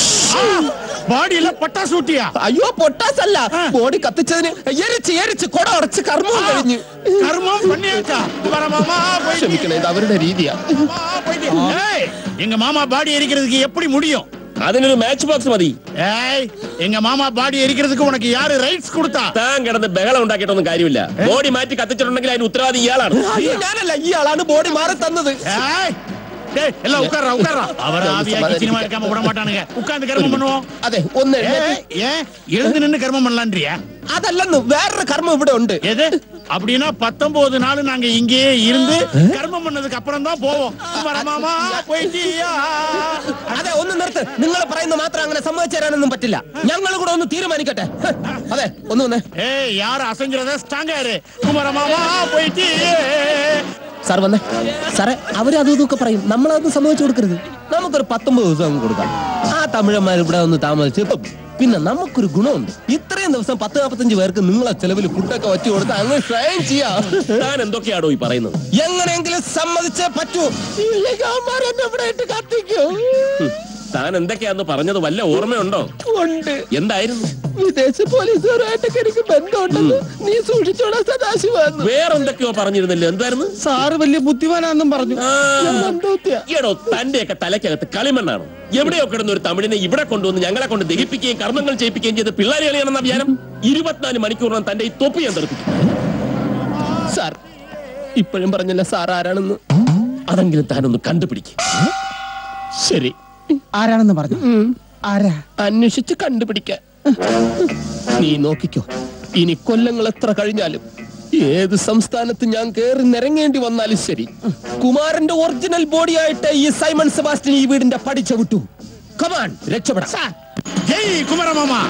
பாடியில பட்டாசு விட்டியா അയ്യോ പൊട്ടാസ് അല്ല ബോഡി കത്തിച്ചതിന് എരിച്ച് എരിച്ച് കൊട ഉടച്ച് കർമ്മം കഴിഞ്ഞു கர்மம் பண்ணியாச்சா வரமாமா போய் ക്ഷമിക്കണം ഇത് അവരുടെ രീതിയാ ஏய், எங்க மாமா பாடி எரிக்கிறதுக்கு எப்படி முடியும் അതിനൊരു മാച്ച് ബോക്സ് മതി ஏய் எங்க மாமா பாடி எரிக்கிறதுக்கு உனக்கு யாரு ரைட்ஸ் கொடுத்தா താൻ കിടന്ന് ബഹളം ഉണ്ടാക്കിയിട്ടൊന്നും കാര്യമില്ല ബോഡി മാറ്റി കത്തിച്ചിട്ടുണ്ടെങ്കിൽ അതിന് ഉത്തരവാദി ഇയാളാണ് അയ്യോ ഞാനല്ല ഇയാളാണ് ബോഡി മാറി തന്നത് ஏய், டேய், எல்லாம் உட்கார்றா உட்கார்றா அவர் ஆவியாக்கி சினிமா எடுக்காம விட மாட்டானுங்க உட்கார்ந்து கர்மம் பண்ணுவோம் അതെ ഒന്ന് ஏய், ஏன் எழுந்து நின்னு கர்மம் பண்ணலான்றியா അതല്ലെന്ന് വേറൊരു കർമ്മം ഇവിടെ ഉണ്ട് எது அப்படின்னா பத்தொன்பது நாள் நாங்க இங்கேயே இருந்து கர்மம் பண்ணதுக்கு அப்புறம் தான் போவோம் வரமாமா போயிட்டியா അതെ ഒന്ന് നിർത്ത് നിങ്ങൾ പറയുന്ന മാത്രം അങ്ങനെ സമ്മതിച്ചു തരാനൊന്നും പറ്റില്ല ഞങ്ങൾ കൂടെ ഒന്ന് തീരുമാനിക്കട്ടെ ഹ്, അതെ ഒന്ന് വന്നേ ஏய் யார் அசைஞ்சிரத ஸ்ட்ராங்கா இரு குமரமாமா போயிட்டியே സാർ വന്നേ സാറേ അവര് അതും ഇതൊക്കെ പറയും നമ്മളതൊന്നും സമ്മതിച്ചു കൊടുക്കരുത് നമുക്കൊരു പത്തൊമ്പത് ദിവസം അങ്ങ് കൊടുക്കാം ആ തമിഴന്മാർ ഇവിടെ ഒന്ന് താമസിച്ച് ഇപ്പം പിന്നെ നമുക്കൊരു ഗുണമുണ്ട് ഇത്രയും ദിവസം പത്ത് നാൽപ്പത്തഞ്ച് പേർക്ക് നിങ്ങളെ ചെലവിൽ ഫുഡൊക്കെ വെച്ച് കൊടുത്ത് അങ്ങ് ട്രെയിൻ ചെയ്യാം താൻ എന്തൊക്കെയാണോ ഈ പറയുന്നത് എങ്ങനെയെങ്കിലും സമ്മതിച്ചേ പറ്റൂ ഇല്ലെങ്കിൽ അവന്മാർ എന്നെ ഇവിടെ ഇട്ട് കത്തിക്കും ഹും, താൻ എന്തൊക്കെയാന്ന് പറഞ്ഞത് വല്ല ഓർമ്മയുണ്ടോ ഉണ്ട് എന്തായിരുന്നു വിദേശ പോലീസുകാരായിട്ടൊക്കെ എനിക്ക് ബന്ധമുണ്ടെന്ന് നീ സൂക്ഷിച്ചോളാം സദാശിവന്ന് വേറെന്തൊക്കെയോ പറഞ്ഞിരുന്നല്ലോ എന്തായിരുന്നു സാറ് വലിയ ബുദ്ധിമാനാന്നും പറഞ്ഞു ആ, ഈയിടോ തന്റെയൊക്കെ തലയ്ക്കകത്ത് കളിമണ്ണാണ് എവിടെയോ കിടന്ന ഒരു തമിഴിനെ ഇവിടെ കൊണ്ടുവന്ന് ഞങ്ങളെ കൊണ്ട് ദഹിപ്പിക്കുകയും കർമ്മങ്ങൾ ചെയ്യിപ്പിക്കുകയും ചെയ്ത് പിള്ളേരെ കളിയാണെന്ന വിചാരം ഇരുപത്തിനാല് മണിക്കൂറിനും തന്റെ ഈ തൊപ്പി ഞാൻ തെറിപ്പിക്കും സാർ ഇപ്പോഴും പറഞ്ഞല്ല സാർ ആരാണെന്ന് അതെങ്കിലും താനൊന്ന് കണ്ടുപിടിക്കും ശരി ആരാണെന്ന് പറഞ്ഞു ആരാ അന്വേഷിച്ച് കണ്ടുപിടിക്കാൻ നീ നോക്കിക്കോ ഇനി കൊല്ലങ്ങൾ എത്ര കഴിഞ്ഞാലും ഏത് സംസ്ഥാനത്ത് ഞാൻ കേറി നിരങ്ങേണ്ടി വന്നാലും ശരി കുമാരന്റെ ഒറിജിനൽ ബോഡി ആയിട്ട് ഈ സൈമൺ സെബാസ്റ്റ്യൻ ഈ വീടിന്റെ പഠിച്ച വിട്ടു കമാൻ രക്ഷപ്പെടാം ஜெய் குமரமாமா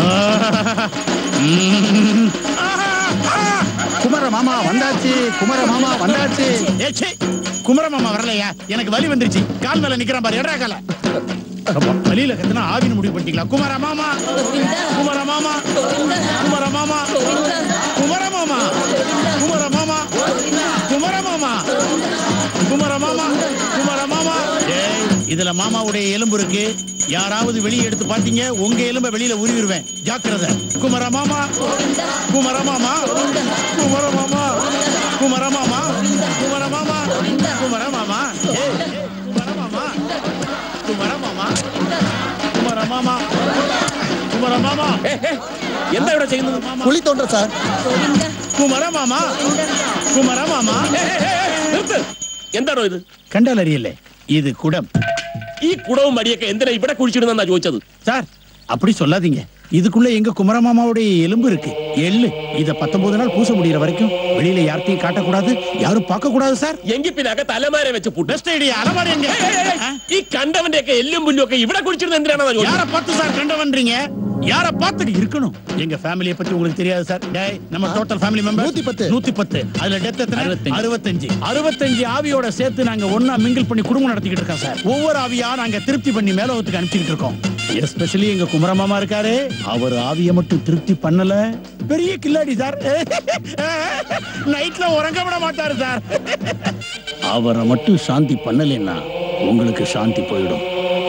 குமர மாமா வந்தாச்சு குமர மாமா வந்தாச்சு ஏ, சீ, குமரமாமா வரலையா எனக்கு வலி வந்துருச்சு கால் மேல நிக்கிறேன் பாரு எடா கால வலியில கத்துனா ஆவின்னு முடிவு பண்ணிட்டீங்களா குமார மாமா குமார மாமா குமார மாமா குமார மாமா குமார மாமா குமார மாமா குமார மாமா குமார மாமா ஏய், இதுல மாமாவுடைய எலும்பு இருக்கு யாராவது வெளியே எடுத்து பாத்தீங்க உங்க எலும்ப வெளியில உருவிடுவேன் ஜாக்கிரதை குமார மாமா குமார மாமா குமார மாமா குமார மாமா குமார மாமா குமார மாமா ஏய், குமார மாமா குமார மாமா குமார மாமா குமார மாமா എന്താ ഇവിടെ ചെയ്യുന്നത് കുളി തോണ്ട സാർ കുമര മാമ കുമര മാമ നിർത്ത് എന്താണോ ഇത് കണ്ടാലറിയല്ലേ ഇത് കുടം ഈ കുടവും മടിയൊക്കെ എന്തിനാ ഇവിടെ കുഴിച്ചിടുന്നെന്നാ ചോദിച്ചത് சார் அப்படி சொல்லாதீங்க இதுக்குள்ள எங்க குமரமாமாவுடைய எலும்பு இருக்கு எள்ளு இத பத்தொன்பது நாள் பூச முடியற வரைக்கும் வெளியில யார்த்தையும் காட்டக்கூடாது யாரும் பார்க்க கூடாது സാർ എങ്കിൽ പിന്നെ അകത്ത് അലമാര വെച്ച് പൂട്ട് ബെസ്റ്റ് ഐഡിയ അലമാര എങ്ക ഈ കണ്ടവന്റെ ഒക്കെ എല്ലും പുല്ലും ഒക്കെ ഇവിടെ കുടിച്ചിരുന്ന എന്തിനാണെന്ന് யார பார்த்து சார் கண்டவன்றீங்க யார பார்த்துட்டு இருக்கணும் எங்க ஃபேமிலியை பத்தி உங்களுக்கு தெரியாது சார் டேய் நம்ம டோட்டல் ஃபேமிலி மெம்பர் நூத்தி பத்து நூத்தி பத்து அதுல டெத் எத்தனை அறுபத்தஞ்சு அறுபத்தஞ்சு ஆவியோட சேர்த்து நாங்க ஒன்னா மிங்கிள் பண்ணி குடும்பம் நடத்திக்கிட்டு இருக்கோம் சார் ஒவ்வொரு ஆவியா நாங்க திருப்தி பண்ணி மேலோகத்துக்கு அனுப்பிச்சிட்டு இருக்கோம் எஸ்பெஷலி எங்க குமரமாமா இருக்காரு அவர் ஆவிய மட்டும் திருப்தி பண்ணல பெரிய கில்லாடி சார் நைட்ல உறங்க விட மாட்டாரு சார் அவரை மட்டும் சாந்தி பண்ணலைன்னா உங்களுக்கு சாந்தி போயிடும்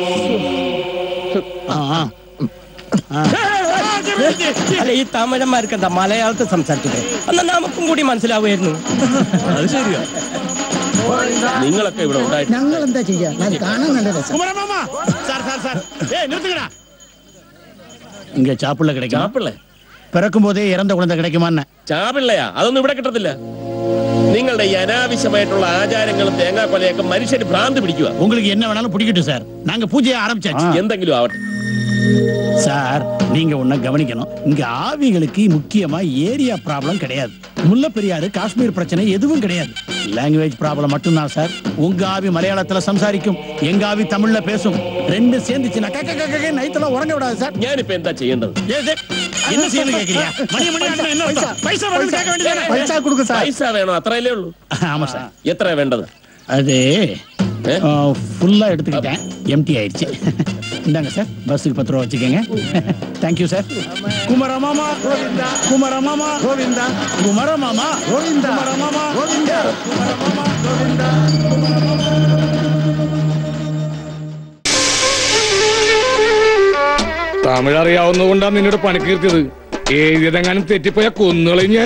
ആ ആ അല്ല ഈ തമിഴന്മാർക്ക് എന്താ മലയാളത്തിൽ സംസാരിച്ചത് എന്നാ നമുക്കും കൂടി മനസ്സിലാവുമായിരുന്നു അത് ശരിയാ നിങ്ങളൊക്കെ ഇവിടെ ഉണ്ടായിട്ട് ഞങ്ങൾ എന്താ ചെയ്യാ അത് കാണാൻ നല്ല രസം குமரமாமா சார் சார் சார் ஏய் நிறுத்துங்கடா இங்க சாப்பிள்ள கிடைக்கும் ചാപ്പിള്ളേ பிறக்கும் போதே இறந்த குழந்தை கிடைக்குமான்னு ചാപിള്ളയാ അതൊന്നും ഇവിടെ കിട്ടത്തില്ല നിങ്ങളുടെ ഈ അനാവശ്യമായിട്ടുള്ള ആചാരങ്ങളും തേങ്ങാക്കൊലയൊക്കെ മനുഷ്യന് ഭ്രാന്ത് പിടിക്കുക உங்களுக்கு என்ன வேணாலும் பிடிக்கட்டும் சார் நாங்க பூஜையை ஆரம்பிச்சாச்சு എന്തെങ്കിലും ஆவട്ടെ சார் நீங்க ஒண்ணு கவனிக்கணும் இங்க ஆவிகளுக்கு முக்கியமா ஏரியா ப்ராப்ளம் கிடையாது முல்லை பெரியாறு காஷ்மீர் பிரச்சனை எதுவும் கிடையாது லாங்குவேஜ் ப்ராப்ளம் மட்டும்தான் சார் உங்க ஆவி மலையாளத்துல சம்சாரிக்கும் எங்க ஆவி தமிழ்ல பேசும் ரெண்டு சேர்ந்துச்சுன்னா கக்க கக்க கக்க நைத்துல உறங்க விடாது சார் ഞാനിപ്പോ എന്താ ചെയ്യേണ്ടത് ஏய், ஏய், என்ன செய்யணும் கேக்குறியா மணி மணி ஆட்டினா என்ன அர்த்தம்? பைசா வேணும்னு கேட்க வேண்டியதானே പൈസ കൊടുക്കും സാർ പൈസ വേണോ അത്രയല്ലേ ഉള്ളൂ ஆமா சார் എത്ര വേണ്ടത് அது ஃபுல்லா எடுத்துக்கிட்டேன் எம்டி ஆயிடுச்சு இந்தாங்க சார் பஸ்ஸுக்கு பத்து ரூபா வச்சுக்கோங்க தேங்க்யூ சார் குமரமாமா கோவிந்தா குமரமாமா கோவிந்தா குமரமாமா கோவிந்தா குமரமாமா கோவிந்தா குமரமாமா கோவிந்தா തമിഴ് അറിയാവുന്നതുകൊണ്ടാണ് നിന്നോട് പണിക്കീർത്തിയത് എഴുതിയതെങ്ങാനും തെറ്റിപ്പോയ കൊന്നുകളയും ഞാൻ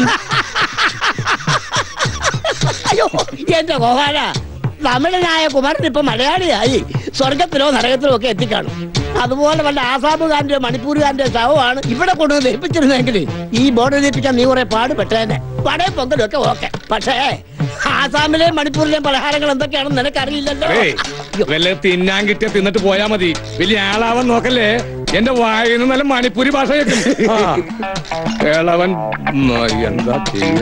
അയ്യോ എന്റെ ഗോപാല തമിഴനായ കുമാരൻ ഇപ്പൊ മലയാളിയായി സ്വർഗത്തിലോ നരകത്തിലോ ഒക്കെ എത്തിക്കാണും അതുപോലെ വല്ല ആസാമുകാരന്റെ മണിപ്പൂരുകാരന്റെ ശവമാണ് ഇവിടെ കൊണ്ടുവന്ന് ദഹിപ്പിച്ചിരുന്നെങ്കിൽ ഈ ബോർഡ് ദഹിപ്പിക്കാൻ നീ കുറെ പാടുപെട്ടേനെ പടയും പൊങ്കലും ഒക്കെ ഓക്കെ പക്ഷേ ആസാമിലെയും മണിപ്പൂരിലെയും പലഹാരങ്ങൾ എന്തൊക്കെയാണെന്ന് നിനക്കറിയില്ലല്ലോ ഏയ്, വല്ല തിന്നാൻ കിട്ടിയ തിന്നിട്ട് പോയാ മതി വലിയ ആളാവാൻ നോക്കല്ലേ എന്റെ വായിൽ നിന്ന് നല്ല മണിപ്പൂരി ഭാഷ കേൾക്കും ആ. കേളവൻ ഉം, എന്താ ചെയ്യാ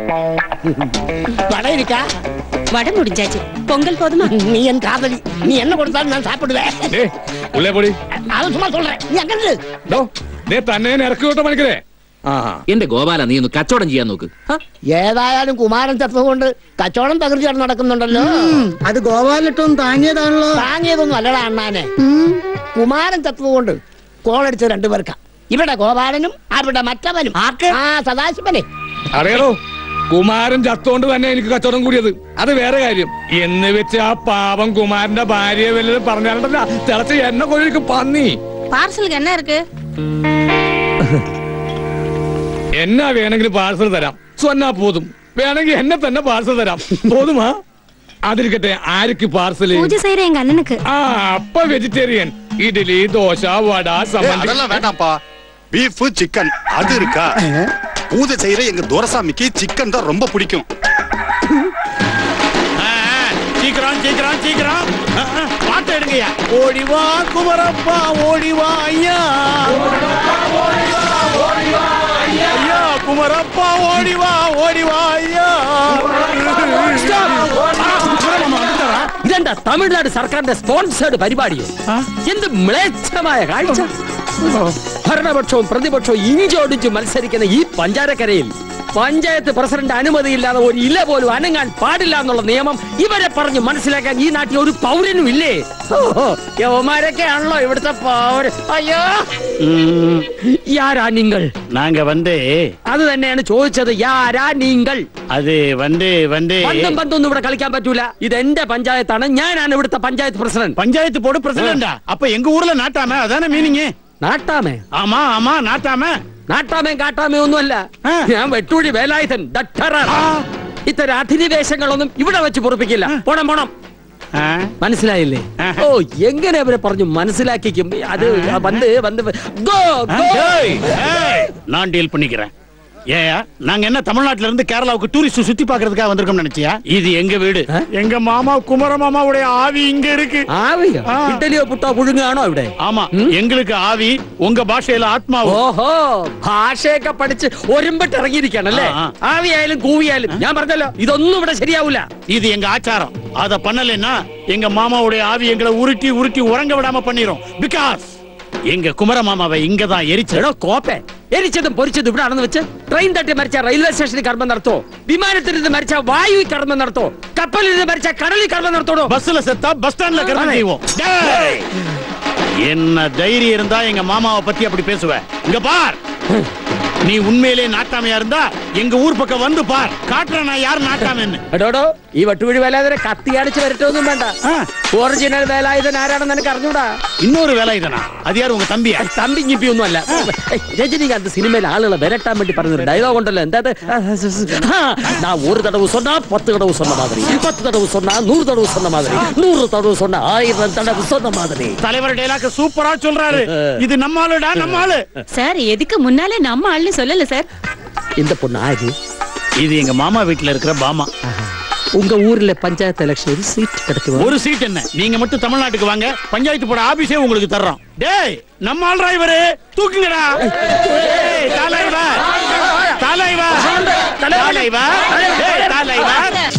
வடை இருக்கா வடை முடிஞ்சாச்சு பொங்கல் போதுமா நீ என் காதலி நீ என்ன கொடுத்தாலும் நான் சாப்பிடுவேன் ഏ ഉള്ളേ പൊടി அது சும்மா சொல்றேன் நீ அங்க இரு. ഡോ, ദേ തന്നെ ഞാൻ ഇറക്കി വിട്ടോ പണിക്കരേ ആ എന്റെ ഗോപാല നീ ഒന്ന് കച്ചവടം ചെയ്യാൻ നോക്ക് ഏതായാലും കുമാരൻ ചത്തതുകൊണ്ട് കച്ചവടം തകർച്ചയാണ് നടക്കുന്നുണ്ടല്ലോ അത് ഗോവാലിട്ടൊന്നും താങ്ങിയതാണല്ലോ താങ്ങിയതൊന്നും അല്ലടാ അണ്ണാനെ കുമാരൻ ചത്തതുകൊണ്ട് കോളടിച്ച രണ്ടുപേർക്കാ ഇവിടെ ഗോപാലനും അവിടെ മറ്റവനും ആ സദാശിവനെ അറിയാലോ കുമാരൻ ചത്തോണ്ട് തന്നെ എനിക്ക് കച്ചവടം കൂടിയത് അത് വേറെ കാര്യം എന്ന് വെച്ച് ആ പാവം കുമാരന്റെ ഭാര്യയെ വല്ലതും പറഞ്ഞാലുണ്ടല്ല തിളച്ച് എന്നെ കൊഴിക്കും പന്നി பார்சலுக்கு என்ன இருக்கு എന്നാ വേണമെങ്കിലും പാഴ്സൽ തരാം സ്വന്നാ പോതും വേണമെങ്കിൽ എന്നെ തന്നെ പാഴ്സൽ തരാം പോതുമാ അതിരിക്കട്ടെ ആർക്ക് പാർസല് பூஜை செய்யற எங்க அண்ணனுக்கு ആ അപ്പ വെജിറ്റേറിയൻ ഇഡ്ഡലി ദോശ വട ஏய், சம்மந்தி அதெல்லாம் வேண்டாம்ப்பா பீஃப் சிக்கன் அது இருக்கா பூஜை செய்யற எங்க துரசாமிக்கு சிக்கன் தான் ரொம்ப பிடிக்கும் சீக்கிரம் சீக்கிரம் சீக்கிரம் ஆ, ஆ, பாட்டு எடுங்கய்யா ஓடிவா குமரப்பா ஓடிவா ஐயா ஐயா குமரப்பா ஓடிவா ஓடிவா ஐயா ഇതെന്താ തമിഴ്നാട് സർക്കാരിന്റെ സ്പോൺസേർഡ് പരിപാടിയോ എന്ത് മ്ലേച്ഛമായ കാഴ്ച ഭരണപക്ഷവും പ്രതിപക്ഷവും ഇഞ്ചോടിച്ച് മത്സരിക്കുന്ന ഈ പഞ്ചാരക്കരയിൽ പഞ്ചായത്ത് പ്രസിഡന്റ് അനുമതിയില്ലാതെ ഒരു ഇല പോലും അനങ്ങാൻ പാടില്ല എന്നുള്ള നിയമം ഇവരെ പറഞ്ഞ് മനസ്സിലാക്കാൻ ഈ നാട്ടിൽ ഒരു പൗരനും ഇല്ലേ ഓഹോ, യവന്മാരൊക്കെയാണല്ലോ ഇവിടുത്തെ പൗരൻ അയ്യോ ഉം, യാരാ നിങ്ങൾ நாங்க வந்து അത് തന്നെയാണ് ചോദിച്ചത് യാരാ നിങ്ങൾ அது வந்து வந்து പന്തും പന്തൊന്നും ഇവിടെ കളിക്കാൻ പറ്റൂല ഇത് എന്റെ പഞ്ചായത്താണ് ഞാനാണ് ഇവിടുത്തെ പഞ്ചായത്ത് പ്രസിഡന്റ് பஞ்சாயத்து போர்டு பிரசிடண்டா அப்ப எங்க ஊர்ல நாட்டாம அதானே மீனிங் നാട്ടാമേ ஆமா ஆமா நாட்டாம നാട്ടാമേ കാട്ടാമേ ഒന്നുമല്ല ഞാൻ വെട്ടൂഴി വേലായുധൻ the terror. ഇത്തരം അധിനിവേശങ്ങളൊന്നും ഇവിടെ വെച്ച് പൊറപ്പിക്കില്ല പോണം പോണം മനസ്സിലായില്ലേ ഓ എങ്ങനെ അവരെ പറഞ്ഞു മനസ്സിലാക്കിക്കും അത് വന്ന് വന്ന് ഗോ ഗോ நான் டீல் பண்ணிக்கிறேன் ஏயா நாங்க என்ன தமிழ்நாட்டுல இருந்து கேரளாவுக்கு டூரிஸ்ட் சுத்தி பாக்குறதுக்காக வந்திருக்கோம் நினைச்சியா இது எங்க வீடு எங்க மாமா குமர மாமாவுடைய ஆவி இங்க இருக்கு ആവിയോ ആ. ഇഡലിയോ പുട്ടോ പുഴുങ്ങാണോ ഇവിടെ ஆமா எங்களுக்கு ஆவி உங்க பாஷையில ஆத்மாவு ഓഹോ ഭാഷയൊക്കെ പഠിച്ച് ഒരുമ്പിട്ട് ഇറങ്ങിയിരിക്കുകയാണല്ലേ ആ, ആവിയായാലും കൂവിയായാലും ഞാൻ പറഞ്ഞല്ലോ ഇതൊന്നും ഇവിടെ ശരിയാവൂല இது எங்க ஆச்சாரம் அத பண்ணலைன்னா எங்க மாமாவுடைய ஆவி எங்களை உருட்டி உருட்டி உறங்க விடாம பண்ணிரும் பிகாஸ் எங்க குமர மாமாவை இங்க தான் எரிச்சடோ എടോ കോപ്പെ എരിച്ചതും പൊരിച്ചതും ഇവിടെ ആണെന്ന് വെച്ച് ട്രെയിൻ തട്ടി മരിച്ച റെയിൽവേ സ്റ്റേഷനിൽ കർമ്മം നടത്തോ വിമാനത്തിൽ നിന്ന് മരിച്ച വായുവിൽ കർമ്മം നടത്തോ കപ്പലിൽ നിന്ന് മരിച്ച കടലിൽ കർമ്മം നടത്തോടോ பஸ்ல செத்தா பஸ் ஸ்டாண்ட்ல கர்மம் செய்வோம் டேய்! என்ன தைரியம் இருந்தா எங்க மாமாவை பத்தி அப்படி பேசுவ இங்க பார் நீ உண்மையிலே நாட்டாமையா இருந்தா எங்க ஊர் பக்கம் வந்து பார் காட்டுறேன் நான் யார் நாட்டாமைன்னு എടോടോ ഈ വട്ടുവഴി വേലാതിരെ കത്തി അടിച്ച് വരട്ടൊന്നും വേണ്ട ഒറിജിനൽ വേലായുധൻ ആരാണെന്ന് എനിക്ക് അറിഞ്ഞൂടാ இன்னொரு வேலை இதனா அது யார் உங்க தம்பியா തമ്പി ഞിപ്പി ഒന്നും അല്ല രജനികാന്ത് സിനിമയിൽ ആളുകളെ വരട്ടാൻ വേണ്ടി പറഞ്ഞൊരു ഡയലോഗ് ഉണ്ടല്ലോ എന്താ അത്? ആ, நான் ஒரு தடவை சொன்னா பத்து தடவை சொன்ன மாதிரி பத்து தடவை சொன்னா நூறு தடவை சொன்ன மாதிரி நூறு தடவை சொன்னா ஆயிரம் தடவை சொன்ன மாதிரி தலைவர் டைலாக் சூப்பரா சொல்றாரு இது நம்ம ஆளுடா நம்ம ஆளு சார் எதுக்கு முன்னாலே நம்ம ஆள்னு சொல்லல சார் இந்த பொண்ணு ஆறு இது எங்க மாமா வீட்டுல இருக்கிற பாமா உங்க ஊர்ல பஞ்சாயத்து எலெக்ஷன் ஒரு சீட் கிடைக்குமா ஒரு சீட் என்ன நீங்க மட்டும் தமிழ்நாட்டுக்கு வாங்க பஞ்சாயத்து போட ஆபீஸே உங்களுக்கு தர்றோம் டேய் நம்ம ஆள்ரா இவரு தூக்குங்கடா டேய், தலைவா தலைவா தலைவா டேய், தலைவா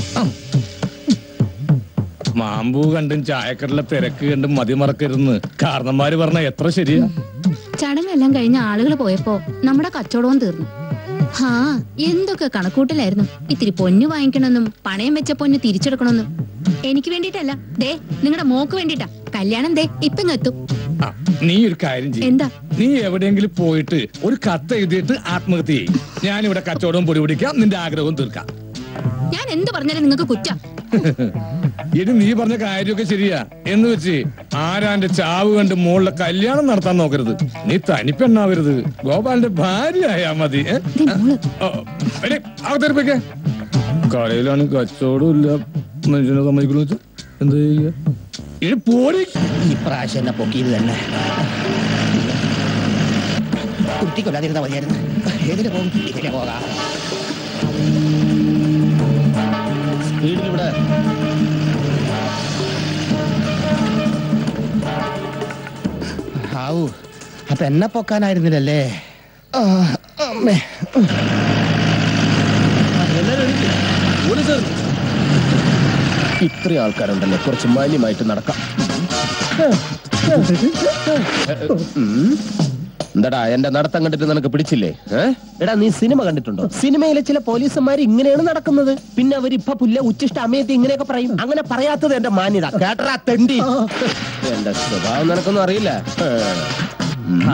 മാമ്പൂ കണ്ടും ചായക്കടല തിരക്ക് കണ്ടും മതിമറക്കരുന്ന് കാരണന്മാര് പറഞ്ഞ എത്ര ശരിയാ ചടങ്ങെല്ലാം കഴിഞ്ഞ ആളുകൾ പോയപ്പോ നമ്മുടെ കച്ചവടവും തീർന്നു ഹാ എന്തൊക്കെ കണക്കൂട്ടലായിരുന്നു ഇത്തിരി പൊന്നു വാങ്ങിക്കണമെന്നും പണയം വെച്ച പൊന്ന് തിരിച്ചെടുക്കണമെന്നും എനിക്ക് വേണ്ടിട്ടല്ല ദേ നിങ്ങളുടെ മോക്ക് വേണ്ടിട്ടാ കല്യാണം ദേ ഇപ്പം എത്തും ആ, നീ ഒരു കാര്യം ചെയ്യും എന്താ നീ എവിടെയെങ്കിലും പോയിട്ട് ഒരു കത്ത് എഴുതിയിട്ട് ആത്മഹത്യ ചെയ്യും ഞാനിവിടെ കച്ചവടവും പൊടി പിടിക്കാം നിന്റെ ആഗ്രഹവും തീർക്കാം ഞാൻ എന്ത് പറഞ്ഞാലും നിങ്ങൾക്ക് കുറ്റ ഇനി നീ പറഞ്ഞ കാര്യമൊക്കെ ശരിയാ എന്ന് വെച്ച് ആരാന്റെ ചാവ് കണ്ട് മോളിലെ കല്യാണം നടത്താൻ നോക്കരുത് നീ തനിപ്പെണ്ണാവരുത് ഗോപാലിന്റെ ഭാര്യയായാ മതി ഏ? ഓ, എടി, അകത്തേറിപ്പിക്കെ കടയിലാണ് കച്ചവടം ഇല്ല മനുഷ്യനെ സമ്മതിക്കുന്നു വെച്ചാ എന്താ ചെയ്യുക ഇനി പോടി ഇപ്രാവശ്യം എന്നെ പൊക്കിയത് തന്നെ കുട്ടിക്കൊല്ലാതിരുന്ന മതിയായിരുന്നു ഏതിലെ പോകും ഇതിലെ പോകാം സ്പീഡിൽ ഇവിടെ ഹാവു അപ്പൊ എന്നെ പൊക്കാനായിരുന്നില്ലല്ലേ ആ, അമ്മേ. ഇത്രയും ആൾക്കാരുണ്ടല്ലോ കുറച്ച് മാന്യമായിട്ട് നടക്കാം ഉം. എന്താടാ എന്റെ നടത്തം കണ്ടിട്ട് നിനക്ക് പിടിച്ചില്ലേ ഏ? എടാ നീ സിനിമ കണ്ടിട്ടുണ്ടോ സിനിമയിലെ ചില പോലീസുമാർ ഇങ്ങനെയാണ് നടക്കുന്നത് പിന്നെ അവർ ഇപ്പൊ പുല്ല ഉച്ചിഷ്ട അമ്മയത്ത് ഇങ്ങനെയൊക്കെ പറയും അങ്ങനെ പറയാത്തത് എന്റെ മാന്യത കേട്ടറാ തെണ്ടി എന്റെ സ്വഭാവം നിനക്കൊന്നും അറിയില്ല ഏ. ഉം.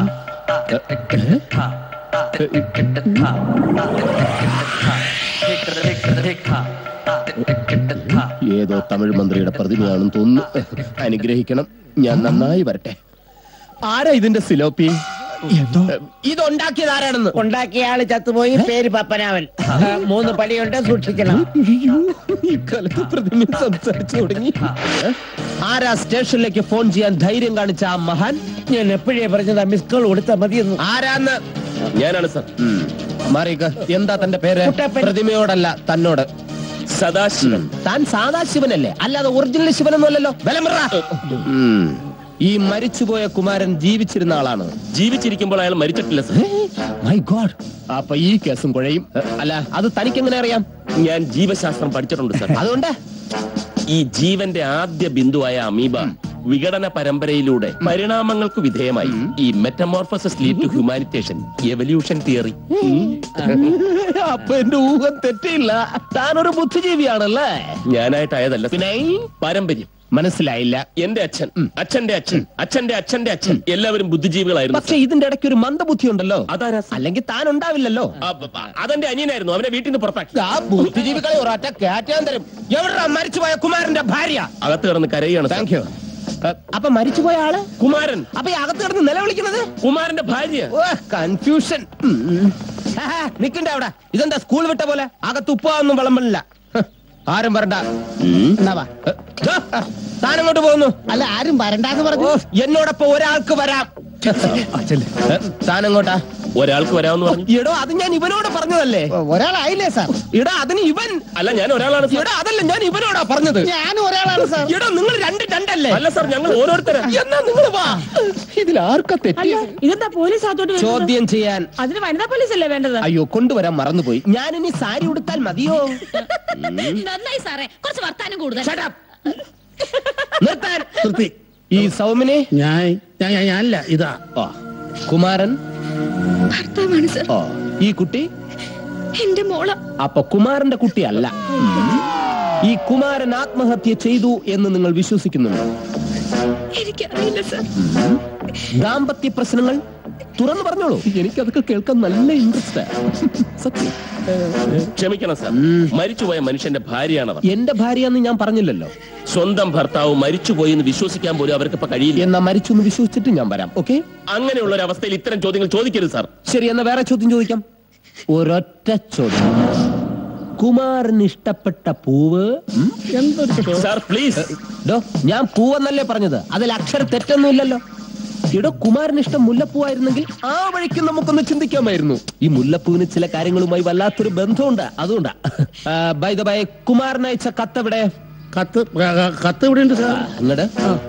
ഏതോ തമിഴ് മന്ത്രിയുടെ പ്രതിമയാണെന്ന് തോന്നുന്നു അനുഗ്രഹിക്കണം ഞാൻ നന്നായി വരട്ടെ ആരാ ഇതിന്റെ സിലോപ്പി ഇത് ഉണ്ടാക്കിയത് ആരാണെന്ന് ഉണ്ടാക്കിയ ആള് ചത്തുപോയി പേര് പപ്പനാവൻ മൂന്ന് പടിയുണ്ട് സൂക്ഷിക്കണം ഇക്കാലത്ത് പ്രതിമ സംസാരിച്ചു തുടങ്ങി ആരാ സ്റ്റേഷനിലേക്ക് ഫോൺ ചെയ്യാൻ ധൈര്യം കാണിച്ച ആ മഹാൻ ഞാൻ എപ്പോഴേ പറഞ്ഞതാ മിസ് കോൾ കൊടുത്താൽ മതിയെന്ന് ആരാന്ന് ഞാനാണ് സർ മാറിക്ക എന്താ തന്റെ പേര് പ്രതിമയോടല്ല തന്നോട് സദാശിവൻ താൻ സാദാശിവനല്ലേ അല്ലാതെ ഒറിജിനൽ ശിവനൊന്നുമല്ലല്ലോ ബലമിറ ഈ മരിച്ചുപോയ കുമാരൻ ജീവിച്ചിരുന്ന ആളാണ് ജീവിച്ചിരിക്കുമ്പോൾ അയാൾ മരിച്ചിട്ടില്ല സർ മൈ ഗോഡ് അപ്പൊ ഈ കേസും കുഴയും അല്ല അത് തനിക്ക് എങ്ങനെ അറിയാം ഞാൻ ജീവശാസ്ത്രം പഠിച്ചിട്ടുണ്ട് സർ അതുകൊണ്ട് ഈ ജീവന്റെ ആദ്യ ബിന്ദുവായ അമീബ വിഘടന പരമ്പരയിലൂടെ പരിണാമങ്ങൾക്ക് വിധേയമായി ഈ metamorphosis lead to humanitation evolution theory അപ്പൊ എന്റെ ഊഹം തെറ്റില്ല താനൊരു ബുദ്ധിജീവിയാണല്ലേ ഞാനായിട്ടായതല്ല പിന്നെ പാരമ്പര്യം മനസ്സിലായില്ല എന്റെ അച്ഛൻ അച്ഛന്റെ അച്ഛൻ അച്ഛന്റെ അച്ഛന്റെ അച്ഛൻ എല്ലാവരും ബുദ്ധിജീവികളായിരുന്നു പക്ഷെ ഇതിന്റെ ഇടയ്ക്ക് ഒരു മന്ദബുദ്ധി ഉണ്ടല്ലോ അതാരാ അല്ലെങ്കിൽ താൻ ഉണ്ടാവില്ലല്ലോ ആ, ബ- ബ- അതെന്റെ അനിയനായിരുന്നു അവനെ വീട്ടിൽ നിന്ന് പുറത്താക്കി ആ ബുദ്ധിജീവികളെ ഒരൊറ്റ കയറ്റാൻ തരും എവിടാ മരിച്ചുപോയ കുമാരന്റെ ഭാര്യ അകത്ത് കിടന്ന് കരയാണ് താങ്ക് യു അപ്പൊ മരിച്ചുപോയ ആള് കുമാരൻ അപ്പൊ ഈ അകത്ത് കിടന്ന് നിലവിളിക്കുന്നത് കുമാരന്റെ ഭാര്യ കൺഫ്യൂഷൻ നിക്കണ്ട അവിടെ ഇതെന്താ സ്കൂൾ വിട്ട പോലെ അകത്ത് ഉപ്പാന്നും വിളമ്പില്ല ആരും വരണ്ട എന്നാ വാ. താനങ്ങോട്ട് പോകുന്നു അല്ല ആരും വരണ്ടാന്ന് പറഞ്ഞു എന്നോടൊപ്പം ഒരാൾക്ക് വരാം താനങ്ങോട്ടാ ഒരാൾക്ക് വരാമെന്ന് പറഞ്ഞു എടോ അത് ഞാൻ ഇവനോട് പറഞ്ഞതല്ലേ ഒരാളായില്ലേ സാർ എടാ അതിന് ഇവൻ അല്ല ഞാൻ ഒരാളാണ് സാർ. എടാ അതല്ല ഞാൻ ഇവനോടാ പറഞ്ഞത് ഞാനും ഒരാളാണ് സാർ എടോ നിങ്ങൾ രണ്ട് രണ്ടല്ലേ അല്ല സാർ ഞങ്ങൾ ഓരോരുത്തരാ എന്നാ നിങ്ങൾ വാ ഇതിൽ ആർക്കാ തെറ്റി അല്ല ഇതെന്താ പോലീസ് അകത്തോട്ട് വരുന്നത്? ചോദ്യം ചെയ്യാൻ അതിന് വനിതാ പോലീസ് അല്ലേ വേണ്ടത് അയ്യോ കൊണ്ടുവരാൻ മറന്നുപോയി ഞാൻ ഇനി സാരി ഉടുത്താൽ മതിയോ നന്നായി സാറേ കുറച്ച് വർത്താനം കൂടുതൽ നിർത്താൻ ഈ സൗമിനെ ഞാൻ ഞാൻ ഞാൻ- ഞാനല്ല ഇതാ ഓ കുമാരൻ ഭർത്താവാണ് സർ ഓ ഈ കുട്ടി എന്റെ മോള അപ്പൊ കുമാരന്റെ കുട്ടിയല്ല ഈ കുമാരൻ ആത്മഹത്യ ചെയ്തു എന്ന് നിങ്ങൾ വിശ്വസിക്കുന്നുണ്ടോ എനിക്കറിയില്ല സർ ദാമ്പത്യ പ്രശ്നങ്ങൾ തുറന്നു പറഞ്ഞോളൂ എനിക്ക് അതൊക്കെ കേൾക്കാൻ നല്ല ഇൻട്രസ്റ്റ് സത്യം ക്ഷമിക്കണം സാർ മരിച്ചുപോയ മനുഷ്യന്റെ ഭാര്യയാണവർ എന്റെ ഭാര്യ എന്ന് ഞാൻ പറഞ്ഞില്ലല്ലോ സ്വന്തം ഭർത്താവ് മരിച്ചുപോയി എന്ന് വിശ്വസിക്കാൻ പോലും അവർക്ക് ഇപ്പൊ കഴിയില്ല എന്നാ മരിച്ചു എന്ന് വിശ്വസിച്ചിട്ട് ഞാൻ വരാം ഓക്കെ അങ്ങനെയുള്ള ഒരു അവസ്ഥയിൽ ഇത്തരം ചോദ്യങ്ങൾ ചോദിക്കരുത് സാർ ശരി എന്നാ വേറെ ചോദ്യം ചോദിക്കാം ഒരൊറ്റ ചോദ്യം കുമാരന് ഇഷ്ടപ്പെട്ട പൂവ് ഉം? സാർ പ്ലീസ് ഡോ ഞാൻ പൂവെന്നല്ലേ പറഞ്ഞത് അതിൽ അക്ഷര തെറ്റൊന്നുമില്ലല്ലോ ഇടോ കുമാരന് ഇഷ്ടം മുല്ലപ്പൂവായിരുന്നെങ്കിൽ ആ വഴിക്ക് നമുക്കൊന്ന് ചിന്തിക്കാമായിരുന്നു ഈ മുല്ലപ്പൂവിന് ചില കാര്യങ്ങളുമായി വല്ലാത്തൊരു ബന്ധമുണ്ട് അതുകൊണ്ടാ ബൈ ദ ബൈ കുമാരൻ അയച്ച കത്ത് എവിടെ കത്ത് കത്ത് ഇവിടെ ഉണ്ട് സാർ അങ്ങട്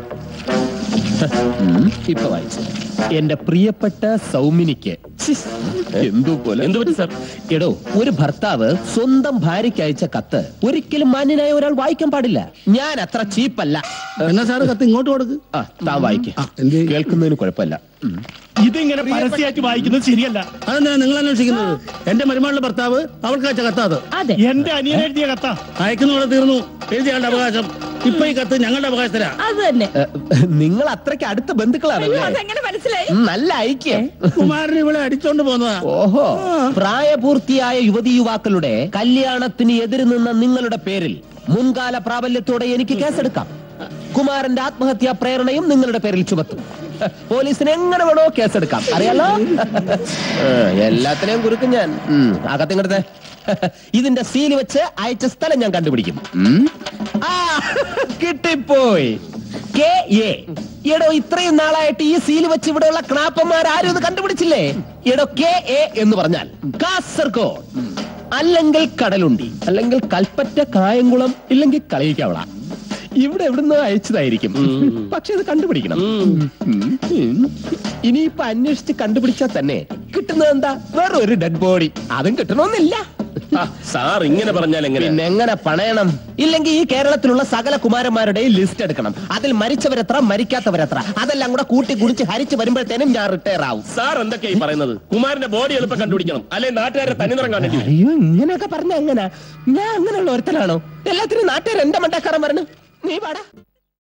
ഉം, ഇപ്പൊ വായിച്ചു എന്റെ പ്രിയപ്പെട്ട സൗമിനിക്ക് ചിസ്, എന്തോ പോലെ എന്തു പറ്റി സാർ എടോ ഒരു ഭർത്താവ് സ്വന്തം ഭാര്യയ്ക്ക് അയച്ച കത്ത് ഒരിക്കലും മാന്യനായ ഒരാൾ വായിക്കാൻ പാടില്ല ഞാൻ അത്ര ചീപ്പല്ല എന്നാ സാറ് കത്ത് ഇങ്ങോട്ട് കൊടുക്ക് ആ താൻ വായിക്ക കേൾക്കുന്നതിന് കുഴപ്പമില്ല ഉം. ഇതിങ്ങനെ പരസ്യമായിട്ട് വായിക്കുന്നത് ശരിയല്ല അതെന്താ നിങ്ങൾ അന്വേഷിക്കുന്നത് എന്റെ മരുമകളുടെ ഭർത്താവ് അവൾക്ക് അയച്ച കത്താ അത് അതെ എന്റെ അനിയൻ എഴുതിയ കത്ത അയക്കുന്നവിടെ തീർന്നു എഴുതിയാളുടെ അവകാശം ഇപ്പൊ ഈ കത്ത് ഞങ്ങളുടെ അവകാശത്തിലാ അത് തന്നെ ഏ, നിങ്ങൾ അത്രയ്ക്ക് അടുത്ത ബന്ധുക്കളാണല്ലേ അതെങ്ങനെ മനസ്സിലായി ഉം, നല്ല ഐക്യം കുമാരൻ ഇവിടെ അടിച്ചോണ്ട് പോന്നതാ ഓഹോ പ്രായപൂർത്തിയായ യുവതി യുവാക്കളുടെ കല്യാണത്തിന് എതിര് നിന്ന നിങ്ങളുടെ പേരിൽ മുൻകാല പ്രാബല്യത്തോടെ എനിക്ക് കേസെടുക്കാം കുമാരന്റെ ആത്മഹത്യാ പ്രേരണയും നിങ്ങളുടെ പേരിൽ ചുമത്തും പോലീസിന് എങ്ങനെ വേണോ കേസെടുക്കാം അറിയാലോ ഏ, എല്ലാത്തിനെയും കുറുക്കും ഞാൻ ഉം, അകത്തിങ്ങടുത്തെ ഇതിന്റെ സീൽ വെച്ച് അയച്ച സ്ഥലം ഞാൻ കണ്ടുപിടിക്കും ഉം. ആ കിട്ടിപ്പോയി കെ എ എടോ ഇത്രയും നാളായിട്ട് ഈ സീൽ വെച്ച് ഇവിടെയുള്ള ക്ലാപ്പന്മാർ ആരും ഇത് കണ്ടുപിടിച്ചില്ലേ എടോ കെ എ എന്ന് പറഞ്ഞാൽ കാസർഗോഡ് അല്ലെങ്കിൽ കടലുണ്ടി അല്ലെങ്കിൽ കൽപ്പറ്റ കായംകുളം ഇല്ലെങ്കിൽ കളിയിക്കവള ഇവിടെ എവിടുന്ന് അയച്ചതായിരിക്കും പക്ഷെ ഇത് കണ്ടുപിടിക്കണം ഉം. ഉം. ഇനിയിപ്പൊ അന്വേഷിച്ച് കണ്ടുപിടിച്ചാൽ തന്നെ കിട്ടുന്നത് എന്താ വേറെ ഒരു ഡെഡ് ബോഡി അതും കിട്ടണമെന്നില്ല ആ, സാർ ഇങ്ങനെ പറഞ്ഞാൽ എങ്ങനെ പിന്നെ എങ്ങനെ പണയണം ഇല്ലെങ്കിൽ ഈ കേരളത്തിലുള്ള സകല കുമാരന്മാരുടെയും ലിസ്റ്റ് എടുക്കണം അതിൽ മരിച്ചവരെത്ര മരിക്കാത്തവരെത്ര അതെല്ലാം കൂടെ കൂട്ടി കുടിച്ച് ഹരിച്ച് വരുമ്പോഴത്തേനും ഞാൻ റിട്ടയർ ആവും സാർ എന്തൊക്കെയായി പറയുന്നത് കുമാരന്റെ ബോഡി എളുപ്പം കണ്ടുപിടിക്കണം അല്ലെ നാട്ടുകാരെ തനി നിറം കാണേണ്ടി വരും. അയ്യോ ഇങ്ങനെയൊക്കെ പറഞ്ഞ എങ്ങനെ ഞാൻ അങ്ങനെയുള്ള ഒരുത്തനാണോ എല്ലാത്തിനും നാട്ടുകാർ എന്റെ മണ്ടക്കാരൻ പറഞ്ഞു നീ പാടാ